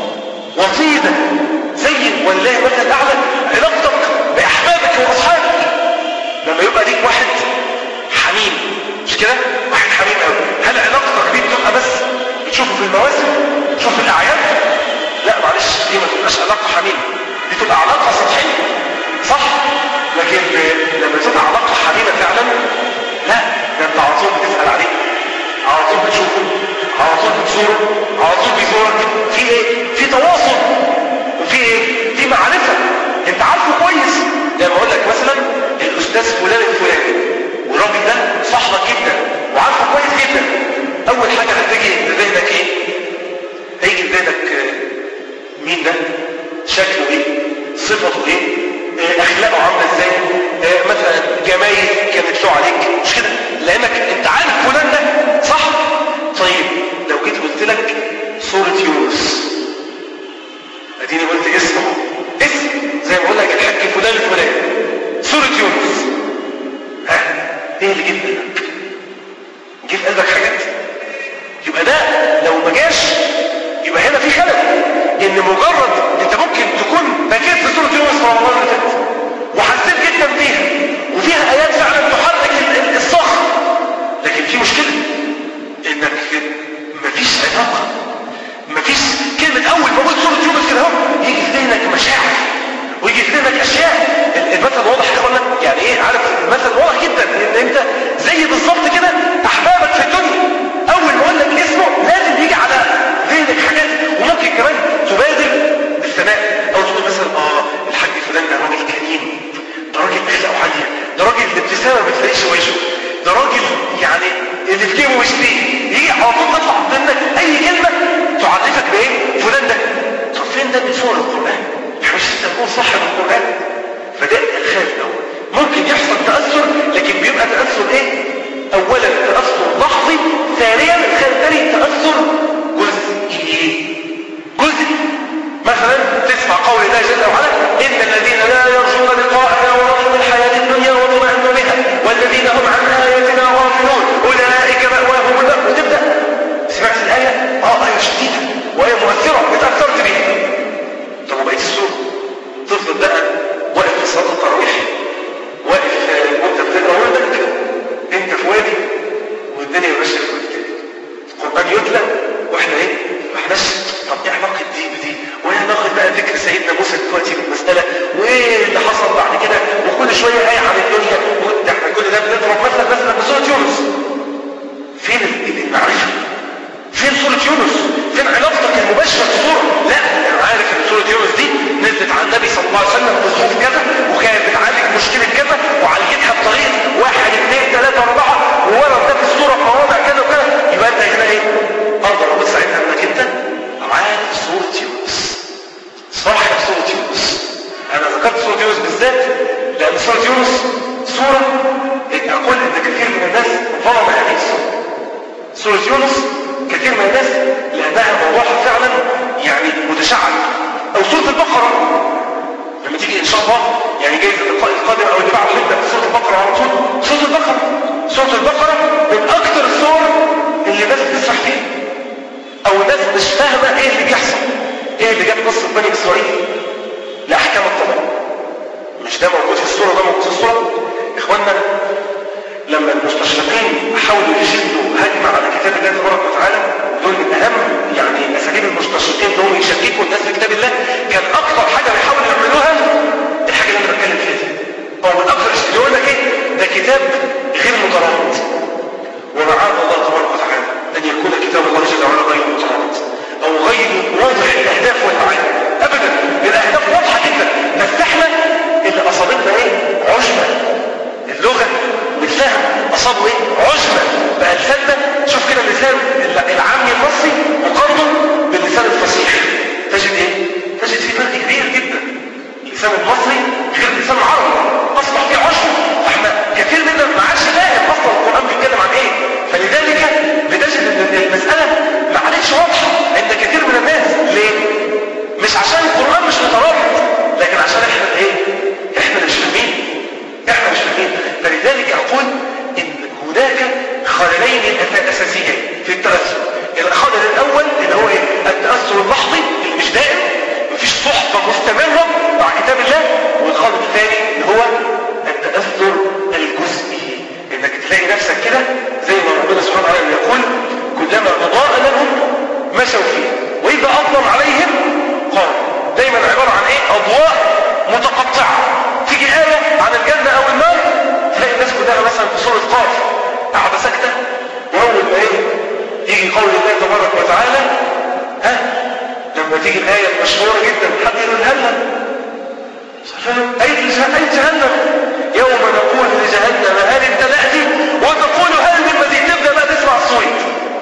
وطيده زي ولله مثل الاعلى علاقتك باحبابك واصحابك لما يبقى ليك واحد حميم مش كده واحد حميم قوي هل علاقتك بيه بتبقى بس بتشوفه في المواسم بتشوفه في الاعياد لا معلش دي ما تبقاش علاقه حميمه دي تبقى علاقه سطحيه صح لكن لما تبقى علاقه حميمه فعلا لا ده انت على طول بتسال عليه على طول بتشوفه على طول بتزوره على طول بيزورك في ايه في تواصل وفي ايه في معرفه انت عارفه كويس لما اقول لك مثلا الاستاذ فلان الفلاني والراجل ده صاحبك جدا وعارفه كويس جدا اول حاجه هتيجي لذهنك ايه هيجي لذهنك مين ده شكله ايه صفته ايه آه، اخلاقه عامله ازاي آه، مثلا جمايل كانت له عليك مش كده لانك انت عارف فلان ده صح طيب لو جيت قلت لك صورة يونس اديني قلت اسمه اسم زي ما بقول لك الحاج فلان الفلاني صورة يونس ها ايه اللي جه في قلبك جه في قلبك حاجات يبقى ده لو ما جاش يبقى هنا في خلل ان مجرد انت ممكن تكون بكيت في سوره يونس في رمضان اللي فات وحسيت جدا فيها وفيها ايات فعلا تحرك ال- ال- الصخر لكن في مشكله انك مفيش علاقه مفيش كلمه اول ما قلت سوره يونس كده اهو يجي في ذهنك مشاعر ويجي في ذهنك اشياء ال- المثل واضح يا اخوانا يعني ايه عارف المثل واضح جدا ان انت زي بالظبط كده احبابك في الدنيا اول ما اقول لك اسمه لازم يجي على ذهنك حاجات وممكن كمان تبادر بالثناء او تقول مثلا اه الحاج فلان ده راجل كريم ده راجل اخلاقه عاليه ده راجل الابتسامه ما بتلاقيش وجهه ده راجل يعني اللي في جيبه مش فيه يجي على طول تطلع منك اي كلمه تعرفك بايه فلان ده طب فين ده من صور القران احنا مش لسه بنقول صاحب القران فده الخالد الاول ممكن يحصل تاثر لكن بيبقى تاثر ايه اولا تاثر لحظي ثانيا الخالد الثاني تاثر جزئي جزئي مثلا تسمع قول الله جل وعلا ان الذين لا يرجون لقاءنا ورضوا بالحياه الدنيا واطمأنوا بها والذين هم عن اياتنا غافلون اولئك مأواهم النار وتبدا سمعت الايه اه ايه شديده وايه مؤثره اتاثرت بيها طب وبقيت السوره تفضل بقى واقف في صلاه التراويح واقف آه، وانت بتقرا وردك انت في وادي والدنيا ماشيه في وادي تاني القران يتلى واحنا ايه ما احناش طب ايه علاقه دي بدي وايه علاقه بقى ذكر سيدنا موسى دلوقتي بالمساله وايه اللي حصل بعد كده وكل شويه ايه عن الدنيا وده احنا كل ده بنضرب مثلا مثلا بسوره يونس فين ال- المعرفه فين سورة يونس؟ فين علاقتك المباشرة بالسورة؟ لا أنا عارف إن سورة يونس دي نزلت على النبي صلى الله عليه وسلم بظروف كذا وكانت بتعالج مشكلة كذا وعالجتها بطريقة واحد اثنين سورة أقول إن كثير من الناس ظلم هذه السورة سورة يونس كثير من الناس لأنها موضوعها فعلا يعني متشعب أو سورة البقرة لما تيجي إن شاء الله يعني جايز اللقاء القادم أو اللي بعده نبدأ بسورة البقرة على طول سورة البقرة سورة البقرة من أكثر السور اللي الناس بتسرح فيها أو الناس مش فاهمة إيه اللي بيحصل إيه اللي جاب قصة بني إسرائيل لأحكام الطلاق مش ده موجود في الصورة ده موجود في الصورة إخواننا لما المستشرقين حاولوا يشدوا هجمة على كتاب الله تبارك وتعالى دول من أهم يعني أساليب المستشرقين دول يشككوا الناس في كتاب الله كان أكثر حاجة بيحاولوا يعملوها الحاجة اللي أنا بتكلم فيها دي أو من أكثر يقول لك إيه ده كتاب غير مترابط ومعاذ الله تبارك وتعالى أن يكون كتاب الله جل وعلا غير مترابط أو غير واضح الأهداف والمعاني أبدا الأهداف واضحة جدا بس احنا اللي أصابتنا إيه عجبة اللغة والفهم أصابوا إيه عجبة بقى لساننا شوف كده اللسان العامي المصري مقارنه باللسان الفصيح تجد إيه تجد فيه فرق كبير جدا اللسان المصري غير اللسان العربي أصبح فيه عجبة فاحنا كثير منا ما عادش فاهم أصلا القرآن بيتكلم عن إيه فلذلك بتجد ان المسألة ما عادتش واضحة عند كثير من الناس ليه؟ مش عشان القرآن مش مترابط لكن عشان احنا ايه؟ احنا مش فاهمين احنا مش فاهمين فلذلك اقول ان هناك خللين اساسيين في التأثر الخلل الاول اللي هو ايه؟ التأثر اللحظي اللي مش دائم مفيش صحبة مستمرة مع كتاب الله والخلل الثاني اللي هو التأثر الجزئي انك تلاقي نفسك كده زي ما ربنا سبحانه وتعالى يقول كلما اضاء لهم مشوا فيه واذا اظلم عليهم قام دايما عبارة عن ايه اضواء متقطعة تيجي آية عن الجنة او النار تلاقي الناس كلها مثلا في سورة قاف قاعدة ساكتة واول ما ايه يجي قول الله تبارك وتعالى ها لما تيجي الآية المشهورة جدا حد يقولها لها أي جهنم يوم نقول لجهنم هل امتلأت وتقول هل من مزيد تبدأ بقى تسمع الصويت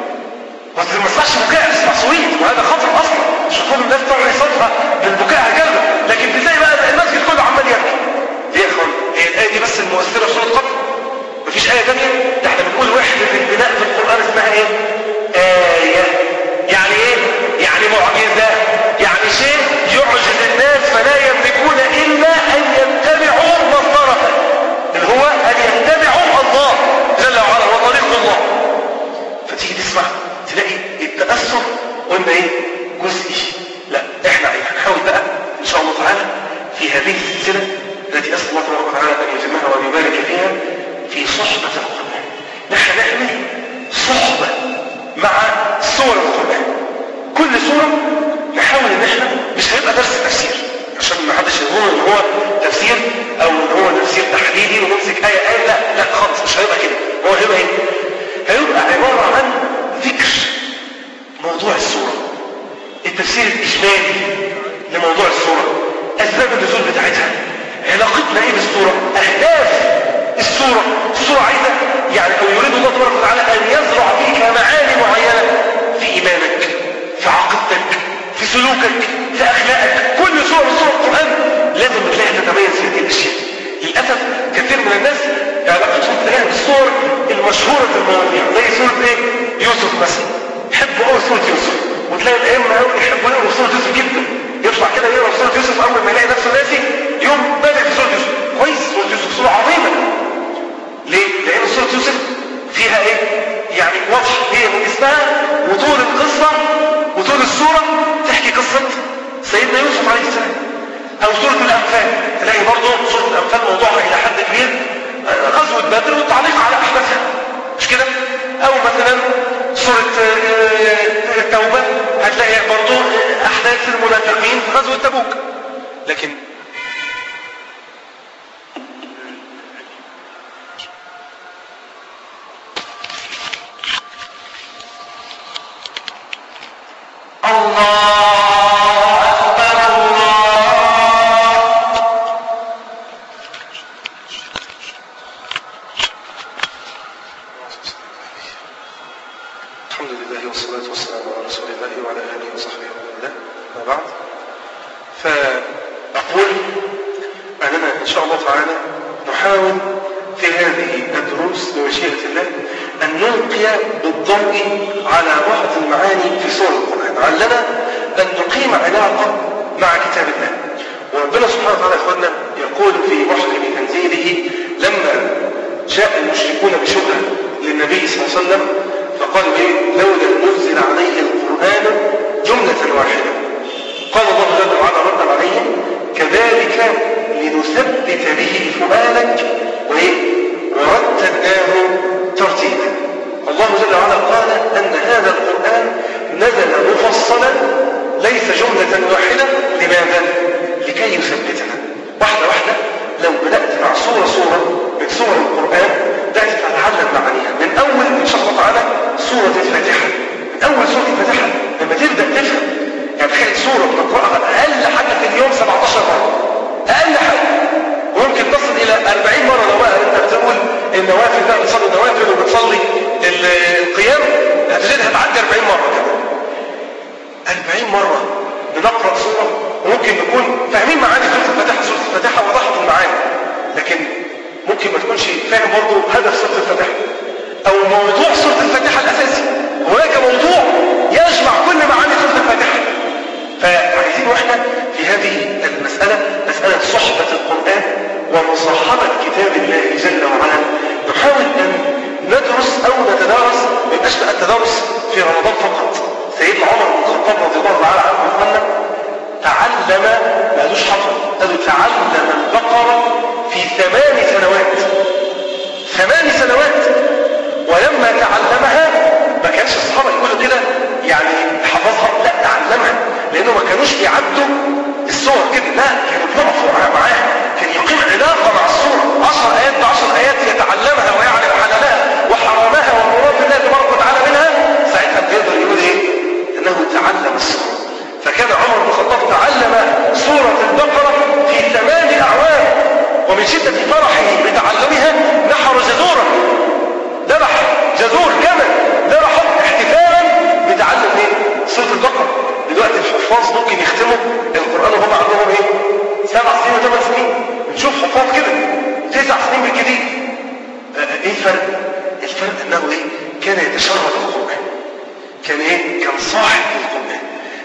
بس ما تسمعش بكاء تسمع صويت وهذا خطر اصلا مش كل الناس تعمل صوتها بالبكاء هكذا لكن بتلاقي بقى المسجد كله عمال يبكي ليه يا اخوان هي الايه دي بس المؤثره في سوره قبل مفيش ايه ثانيه ده احنا بنقول وحده البناء في القران اسمها ايه ايه يعني ايه يعني معجزه يعني شيء يعجز الناس فلا يملكون الا ان يتبعوا مصدره اللي هو ان يتبعوا الله جل وعلا وطريق الله فتيجي تسمع تلاقي التأثر قلنا ايه جزئي لا احنا هنحاول بقى ان شاء الله تعالى في هذه السلسلة التي اسأل الله تبارك وتعالى ان يتمها ويبارك فيها في صحبة القرآن نحن نعمل صحبة مع سور القرآن كل سورة نحاول ان احنا مش هيبقى درس تفسير عشان ما حدش يظن ان هو تفسير او ان هو تفسير تحليلي ونمسك آية آية لا لا خالص مش هيبقى كده هو هيبقى ايه هيبقى عبارة عن ذكر موضوع السورة التفسير الإجمالي لموضوع السورة أسباب النزول بتاعتها علاقتنا إيه بالسورة أهداف السورة السورة عايزة يعني أو يريد الله تبارك وتعالى أن يزرع فيك معاني معينة في إيمانك في عقيدتك في سلوكك في أخلاقك كل سورة من سور القرآن لازم تلاقي تتميز في هذه الأشياء للأسف كثير من الناس علاقتهم تلاقيها بالصور المشهورة في المواضيع زي سورة ايه؟ يوسف مثلا يحبوا قوي سورة يوسف وتلاقي الأئمة قوي يحبوا يقروا سورة يوسف جدا يطلع كده يقرا سورة يوسف أول ما يلاقي نفسه ناسي يوم بادئ في سورة يوسف كويس سورة يوسف سورة عظيمة ليه؟ لأن سورة يوسف فيها ايه؟ يعني واضح هي من اسمها وطول القصة وطول السورة تحكي قصة سيدنا يوسف عليه السلام او سورة الانفال تلاقي برضه سورة الانفال موضوعها الى حد كبير غزوة بدر والتعليق على احداثها مش كده او مثلا سورة التوبة هتلاقي برضه احداث المنافقين في غزوة تبوك لكن الله أكبر الله الحمد لله والصلاة والسلام على رسول الله وعلى آله وصحبه ومن والاه ما بعد فأقول أننا إن شاء الله تعالى نحاول في هذه الدروس بمشيئة الله أن نلقي بالضوء على بعض المعاني في سور القرآن علنا أن نقيم علاقة مع كتاب الله وربنا سبحانه وتعالى إخواننا يقول في محكم تنزيله لما جاء المشركون بشبهة للنبي صلى الله عليه وسلم فقالوا إيه لولا نزل عليه القرآن جملة واحدة قال الله جل وعلا رد عليهم كذلك لنثبت به فؤادك وإيه ورتلناه ترتيلا الله جل وعلا قال أن هذا القرآن نزل مفصلا ليس جملة واحدة لماذا؟ لكي يثبتنا واحدة واحدة لو بدأت مع صورة صورة من صور القرآن بدأت تتعلم معانيها من أول إن شاء الله تعالى سورة الفاتحة من أول سورة الفاتحة لما تبدأ تفهم يعني تخيل سورة بنقرأها أقل حاجة في اليوم 17 مرة أقل حاجة وممكن تصل إلى 40 مرة لو بقى أنت بتقول النوافل بقى بتصلي النوافل وبتصلي القيام هتجدها تعدي 40 مرة كمان 40 مرة بنقرأ سورة وممكن نكون فاهمين معاني سورة الفاتحة سورة الفاتحة وضحت المعاني لكن ممكن ما تكونش فاهم برضه هدف سورة الفاتحة أو موضوع سورة الفاتحة الأساسي هناك موضوع يجمع كل معاني سورة الفاتحة فعايزين واحنا في هذه المسألة مسألة صحبة القرآن ومصاحبة كتاب الله جل وعلا نحاول أن ندرس أو نتدارس ما يبقاش بقى التدارس في رمضان فقط سيدنا عمر بن الخطاب رضي الله تعالى عنه قال تعلم ما قالوش حفظ قالوا تعلم البقرة في ثمان سنوات ثمان سنوات ولما تعلمها ما كانش الصحابة يقولوا كده يعني حفظها لا تعلمها لأنه ما كانوش بيعدوا الصور كده لا كانوا بيقفوا معاها كان يقيم علاقة مع الصورة 10 آيات ب 10 آيات يتعلمها ويعرف حلالها وحرامها ومراد الله تبارك وتعالى منها ساعتها بيقدر يقول ايه؟ انه تعلم الصورة فكان عمر بن الخطاب تعلم سورة البقرة في ثمان أعوام ومن شدة فرحه بتعلمها نحر جزورا ذبح جزور كمل ذبحه احتفالا بتعلم ايه؟ سورة البقرة دلوقتي الحفاظ ممكن يختموا القرآن وهم عندهم ايه؟ سبع سنين وثمان سنين بنشوف حفاظ كده تسع سنين بالكثير ايه الفرق؟ الفرق انه ايه؟ كان يتشرب القرآن كان ايه؟ كان صاحب للقرآن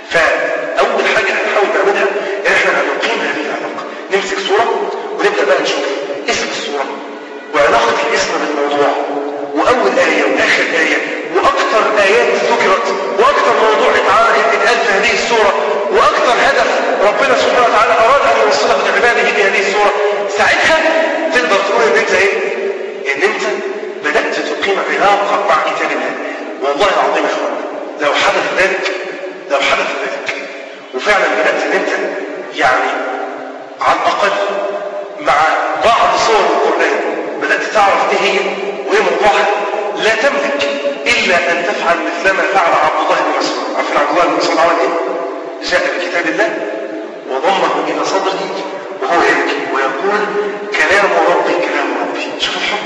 فأول حاجة هنحاول نعملها إن إحنا هنقيم هذه العلاقة نمسك صورة ونبدأ بقى نشوف اسم الصورة وعلاقة الاسم بالموضوع وأول آية وآخر آية وأكثر آيات ذكرت وأكثر موضوع اتقال في هذه الصورة وأكثر هدف ربنا سبحانه وتعالى أراد أن يوصله لعباده في هذه الصورة ساعتها تقدر تقول إن أنت إيه؟ إن أنت بدأت تقيم علاقة مع كتاب الله والله العظيم يا إخوان لو حدث ذلك لو حدث ذلك وفعلا بدأت ان انت يعني على الأقل مع بعض صور القرآن بدأت تعرف ايه هي وايه موضوعها لا تملك إلا أن تفعل مثل ما فعل عبد الله بن مسعود عارفين عبد الله بن مسعود عمل ايه؟ جاء بكتاب الله وضمه إلى صدره وهو يبكي ويقول كلام ربي كلام ربي شوف الحب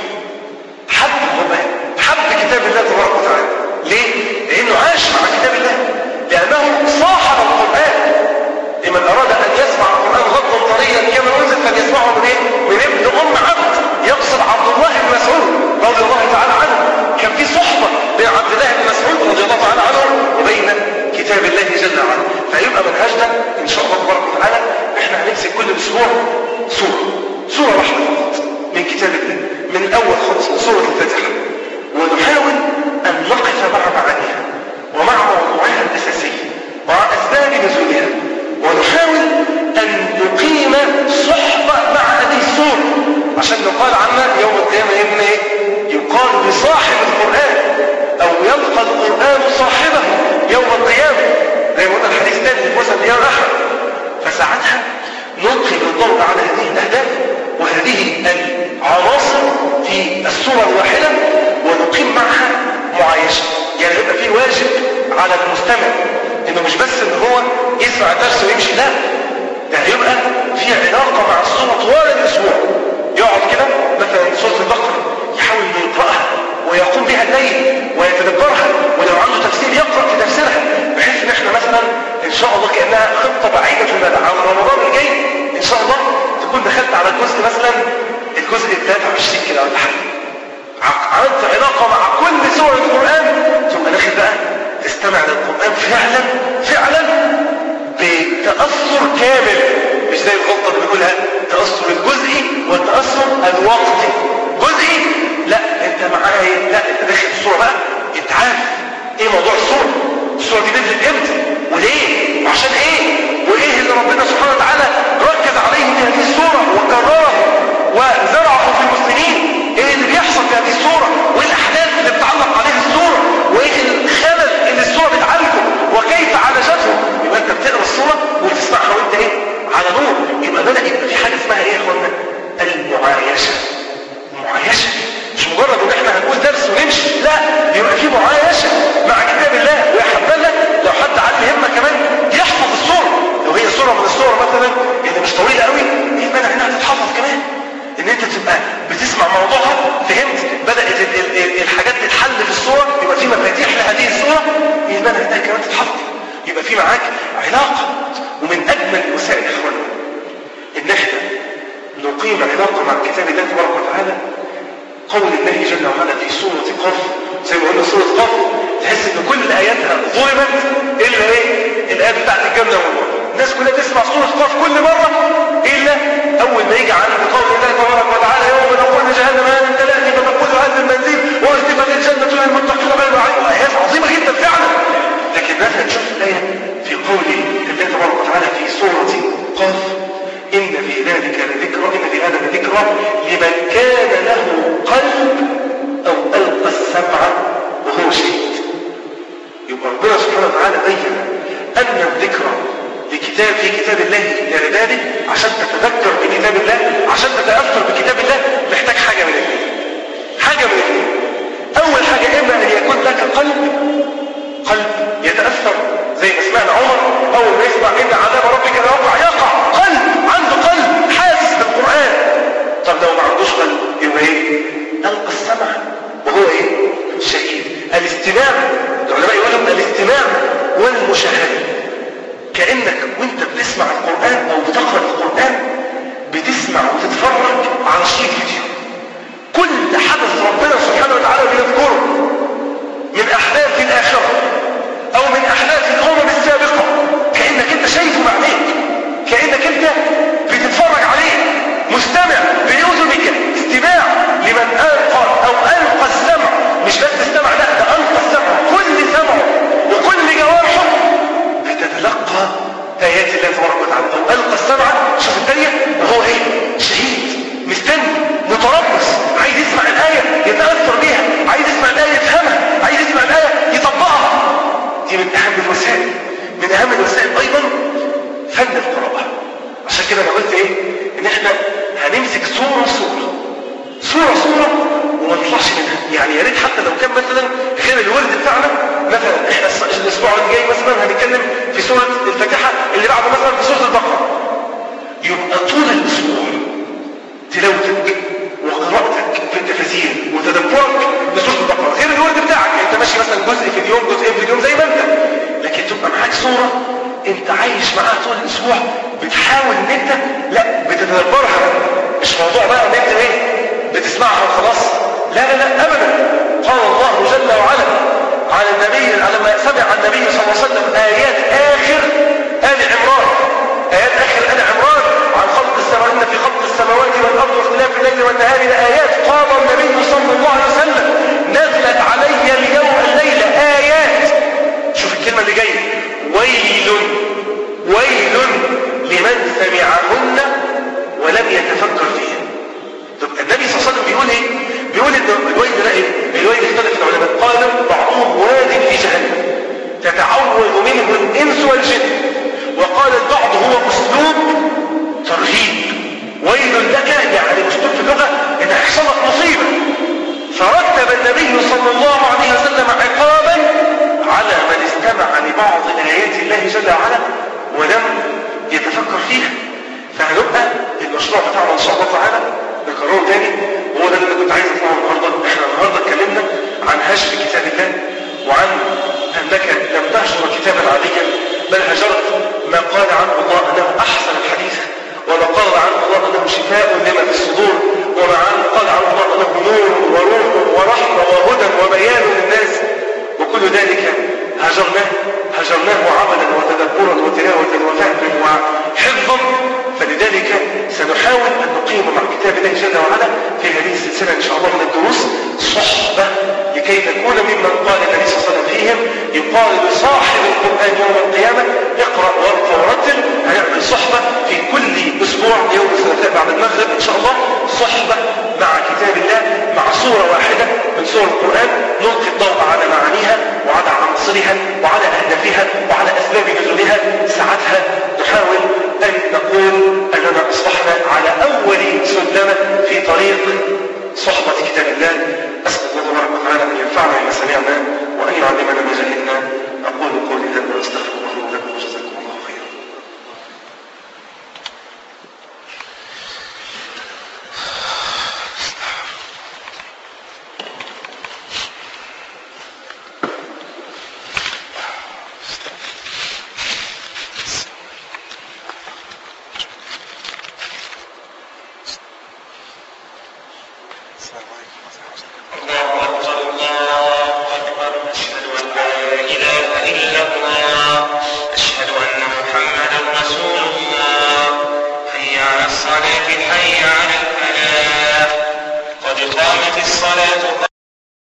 حب القرآن حب كتاب الله تبارك وتعالى ليه؟ لأنه عاش مع كتاب الله لأنه صاحب القرآن لمن أراد أن يسمع القرآن غضا طريا كما أنزل فليسمعه من إيه؟ من ابن أم عبد يقصد عبد الله بن مسعود رضي الله تعالى عنه كان في صحبة بين عبد الله بن مسعود رضي الله تعالى عنه وبين كتاب الله جل وعلا فيبقى منهجنا إن شاء الله تبارك وتعالى إحنا هنمسك كل أسبوع سورة سورة واحدة فقط من كتاب الله من أول خالص من سورة الفاتحة ونحاول أن نقف مع معانيها ومع موضوعها الأساسي مع أسباب نزولها ونحاول أن نقيم صحبة مع هذه السورة عشان يقال عنا يوم القيامة إن إيه؟ يقال لصاحب القرآن أو يلقى القرآن صاحبه يوم القيامة زي ما قلنا الحديث الثاني في مسند الإمام أحمد فساعتها نلقي بالضوء على هذه الأهداف وهذه العناصر في السورة الواحدة ونقيم معها معايشة يعني يبقى في واجب على المستمع انه مش بس ان هو يسمع الدرس ويمشي لا ده هيبقى في علاقة مع الصورة طوال الاسبوع يقعد كده مثلا سورة البقرة يحاول انه يقرأها ويقوم بها الليل ويتدبرها ولو عنده تفسير يقرأ في تفسيرها بحيث ان احنا مثلا ان شاء الله كأنها خطة بعيدة المدى على رمضان الجاي ان شاء الله تكون دخلت على الجزء مثلا الجزء ال 23 مشكلة ولا حاجة عملت علاقة مع كل سور القرآن ثم داخل بقى تستمع للقرآن فعلا فعلا بتأثر كامل مش زي الغلطة اللي بنقولها التأثر الجزئي والتأثر الوقتي جزئي لا انت معاها ايه لا انت داخل الصورة بقى انت عارف ايه موضوع الصورة الصورة دي نزلت امتى وليه وعشان ايه وايه اللي ربنا سبحانه وتعالى ركز عليه في هذه الصورة وكرره وزرعه في المسلمين ايه اللي بيحصل في هذه الصورة وايه الاحداث اللي بتعلق عليه الصورة وايه الخلل اللي الصورة بتعالجه وكيف عالجته يبقى انت بتقرا الصورة وتسمعها وانت ايه على نور يبقى بدأ يبقى في حاجة اسمها ايه يا اخوانا المعايشة المعايشة مش مجرد ان احنا هنقول درس ونمشي لا يبقى في معايشة مع كتاب الله ويا حبذا لو حد عنده همة كمان يحفظ الصورة لو هي صورة من الصور مثلا اللي مش طويلة قوي ايه المانع انها تتحفظ كمان ان انت تبقى بتسمع موضوعها فهمت بدأت ال ال ال الحاجات تتحل في الصورة يبقى في مفاتيح لهذه الصورة ايه المانع انها كمان تتحفظ يبقى في معاك علاقة ومن اجمل وسائل اخواننا ان احنا نقيم علاقة مع كتاب الله تبارك وتعالى قول الله جل وعلا في سورة قاف زي ما قلنا سورة قاف تحس ان كل اياتها ظلمت الا ايه الايه بتاعت الجنة والنار الناس كلها تسمع سورة قاف كل مرة الا اول ما يجي عند قول الله تبارك وتعالى يوم نقول لجهنم هل انت لأتي فتقول هل من منزل وارتفت الجنة للمتقين غير بعيد ايات عظيمة جدا فعلا لكن مثلا نشوف الايه في قول الله تبارك وتعالى في سورة قاف إن في ذلك لذكرى إن في هذا لذكرى لمن كان له قلب أو ألقى السمع وهو شهيد يبقى ربنا سبحانه وتعالى بين أن الذكرى لكتاب في كتاب الله لعباده عشان تتذكر بكتاب الله عشان تتأثر بكتاب الله محتاج حاجة من الاثنين حاجة من الاثنين أول حاجة إما أن يكون لك قلب قلب يتأثر زي ما سمعنا عمر أول ما يسمع إن عذاب ربك لوقع يقع قلب عنده قلب حاسس بالقرآن طب لو ما عندوش قلب يبقى إيه؟ ألقى السمع وهو إيه؟ شهيد الاستماع العلماء يقولوا الاستماع والمشاهدة كأنك وانت بتسمع القرآن أو بتقرأ القرآن بتسمع وتتفرج على شريط فيديو كل حدث ربنا سبحانه وتعالى بيذكره من أحداث الآخرة أو من أحداث الأمم السابقة كأنك أنت شايفه بعينيك كأنك أنت بتتفرج عليه مستمع بأذنك استماع لمن ألقى أو ألقى السمع مش بس استمع لا ده ألقى السمع كل سمعه وكل جوارحه بتتلقى آيات الله تبارك وتعالى أو ألقى السمع شوف الثانية وهو إيه شهيد مستني متربص عايز يسمع الآية يتأثر بيها عايز يسمع الآية يفهمها عايز يسمع الآية يطبقها دي من أهم الوسائل من أهم الوسائل أيضا فن القراءة عشان كده أنا قلت إيه إن إحنا هنمسك صورة صورة صورة صورة وما نطلعش منها يعني يا ريت حتى لو كان مثلا غير الورد بتاعنا مثلا احنا الاسبوع الجاي مثلا هنتكلم في سورة الفاتحة اللي بعده مثلا في سورة البقرة يبقى طول الاسبوع تلاوتك وقراءتك في التفاسير وتدبرك لسورة البقرة غير الورد بتاعك انت ماشي مثلا جزء في اليوم جزئين في اليوم زي ما انت لكن تبقى معاك صورة انت عايش معاها طول الاسبوع بتحاول ان انت لا بتتدبرها مش موضوع بقى ان انت ايه بتسمعها وخلاص لا لا لا ابدا قال الله جل وعلا على النبي لما سمع النبي صلى الله عليه وسلم ايات اخر ال عمران ايات اخر ال عمران عن خلق السماوات ان في خلق السماوات والارض واختلاف الليل والنهار لايات قال النبي صلى الله عليه وسلم نزلت علي اليوم الليله ايات شوف الكلمه اللي جايه ويل ويل لمن سمعهن ولم يتفكر فيها طب النبي صلى الله عليه وسلم بيقول ايه بيقول ان الويل ده ايه الويل اختلف العلماء قال بعضهم واد في جهنم تتعوذ منه الانس والجن وقال البعض هو اسلوب ترهيب ويل لك يعني اسلوب في اللغه ان هيحصل لك مصيبه فرتب النبي صلى الله عليه وسلم عقابا على من استمع لبعض ايات الله جل وعلا ولم يتفكر فيها فهنبقى المشروع بتاعنا ان شاء الله تعالى نكرره تاني وهو ده اللي كنت عايز اطلعه النهارده احنا النهارده اتكلمنا عن هجر كتاب الله وعن انك لم تهجر كتابا عاديا بل هجرت ما قال عنه الله انه احسن الحديث وما قال عنه الله انه شفاء لما في الصدور وما قال عنه الله انه شاء الله من الدروس صحبة لكي نكون ممن قال النبي صلى الله عليه وسلم فيهم يقال لصاحب القرآن يوم القيامة اقرأ وارقى ورتل هنعمل صحبة في كل أسبوع يوم الثلاثاء بعد المغرب إن شاء الله صحبة مع كتاب الله مع سورة واحدة من سور القرآن نلقي الضوء على معانيها وعلى عناصرها وعلى أهدافها وعلى أسباب نزولها ساعتها نحاول أن نقول أننا أصبحنا على أول سلمة في طريق صحبة كتاب الله أسأل الله تبارك وتعالى أن ينفعنا بما سمعنا وأن يعلمنا ما جهلنا أقول قولي هذا وأستغفر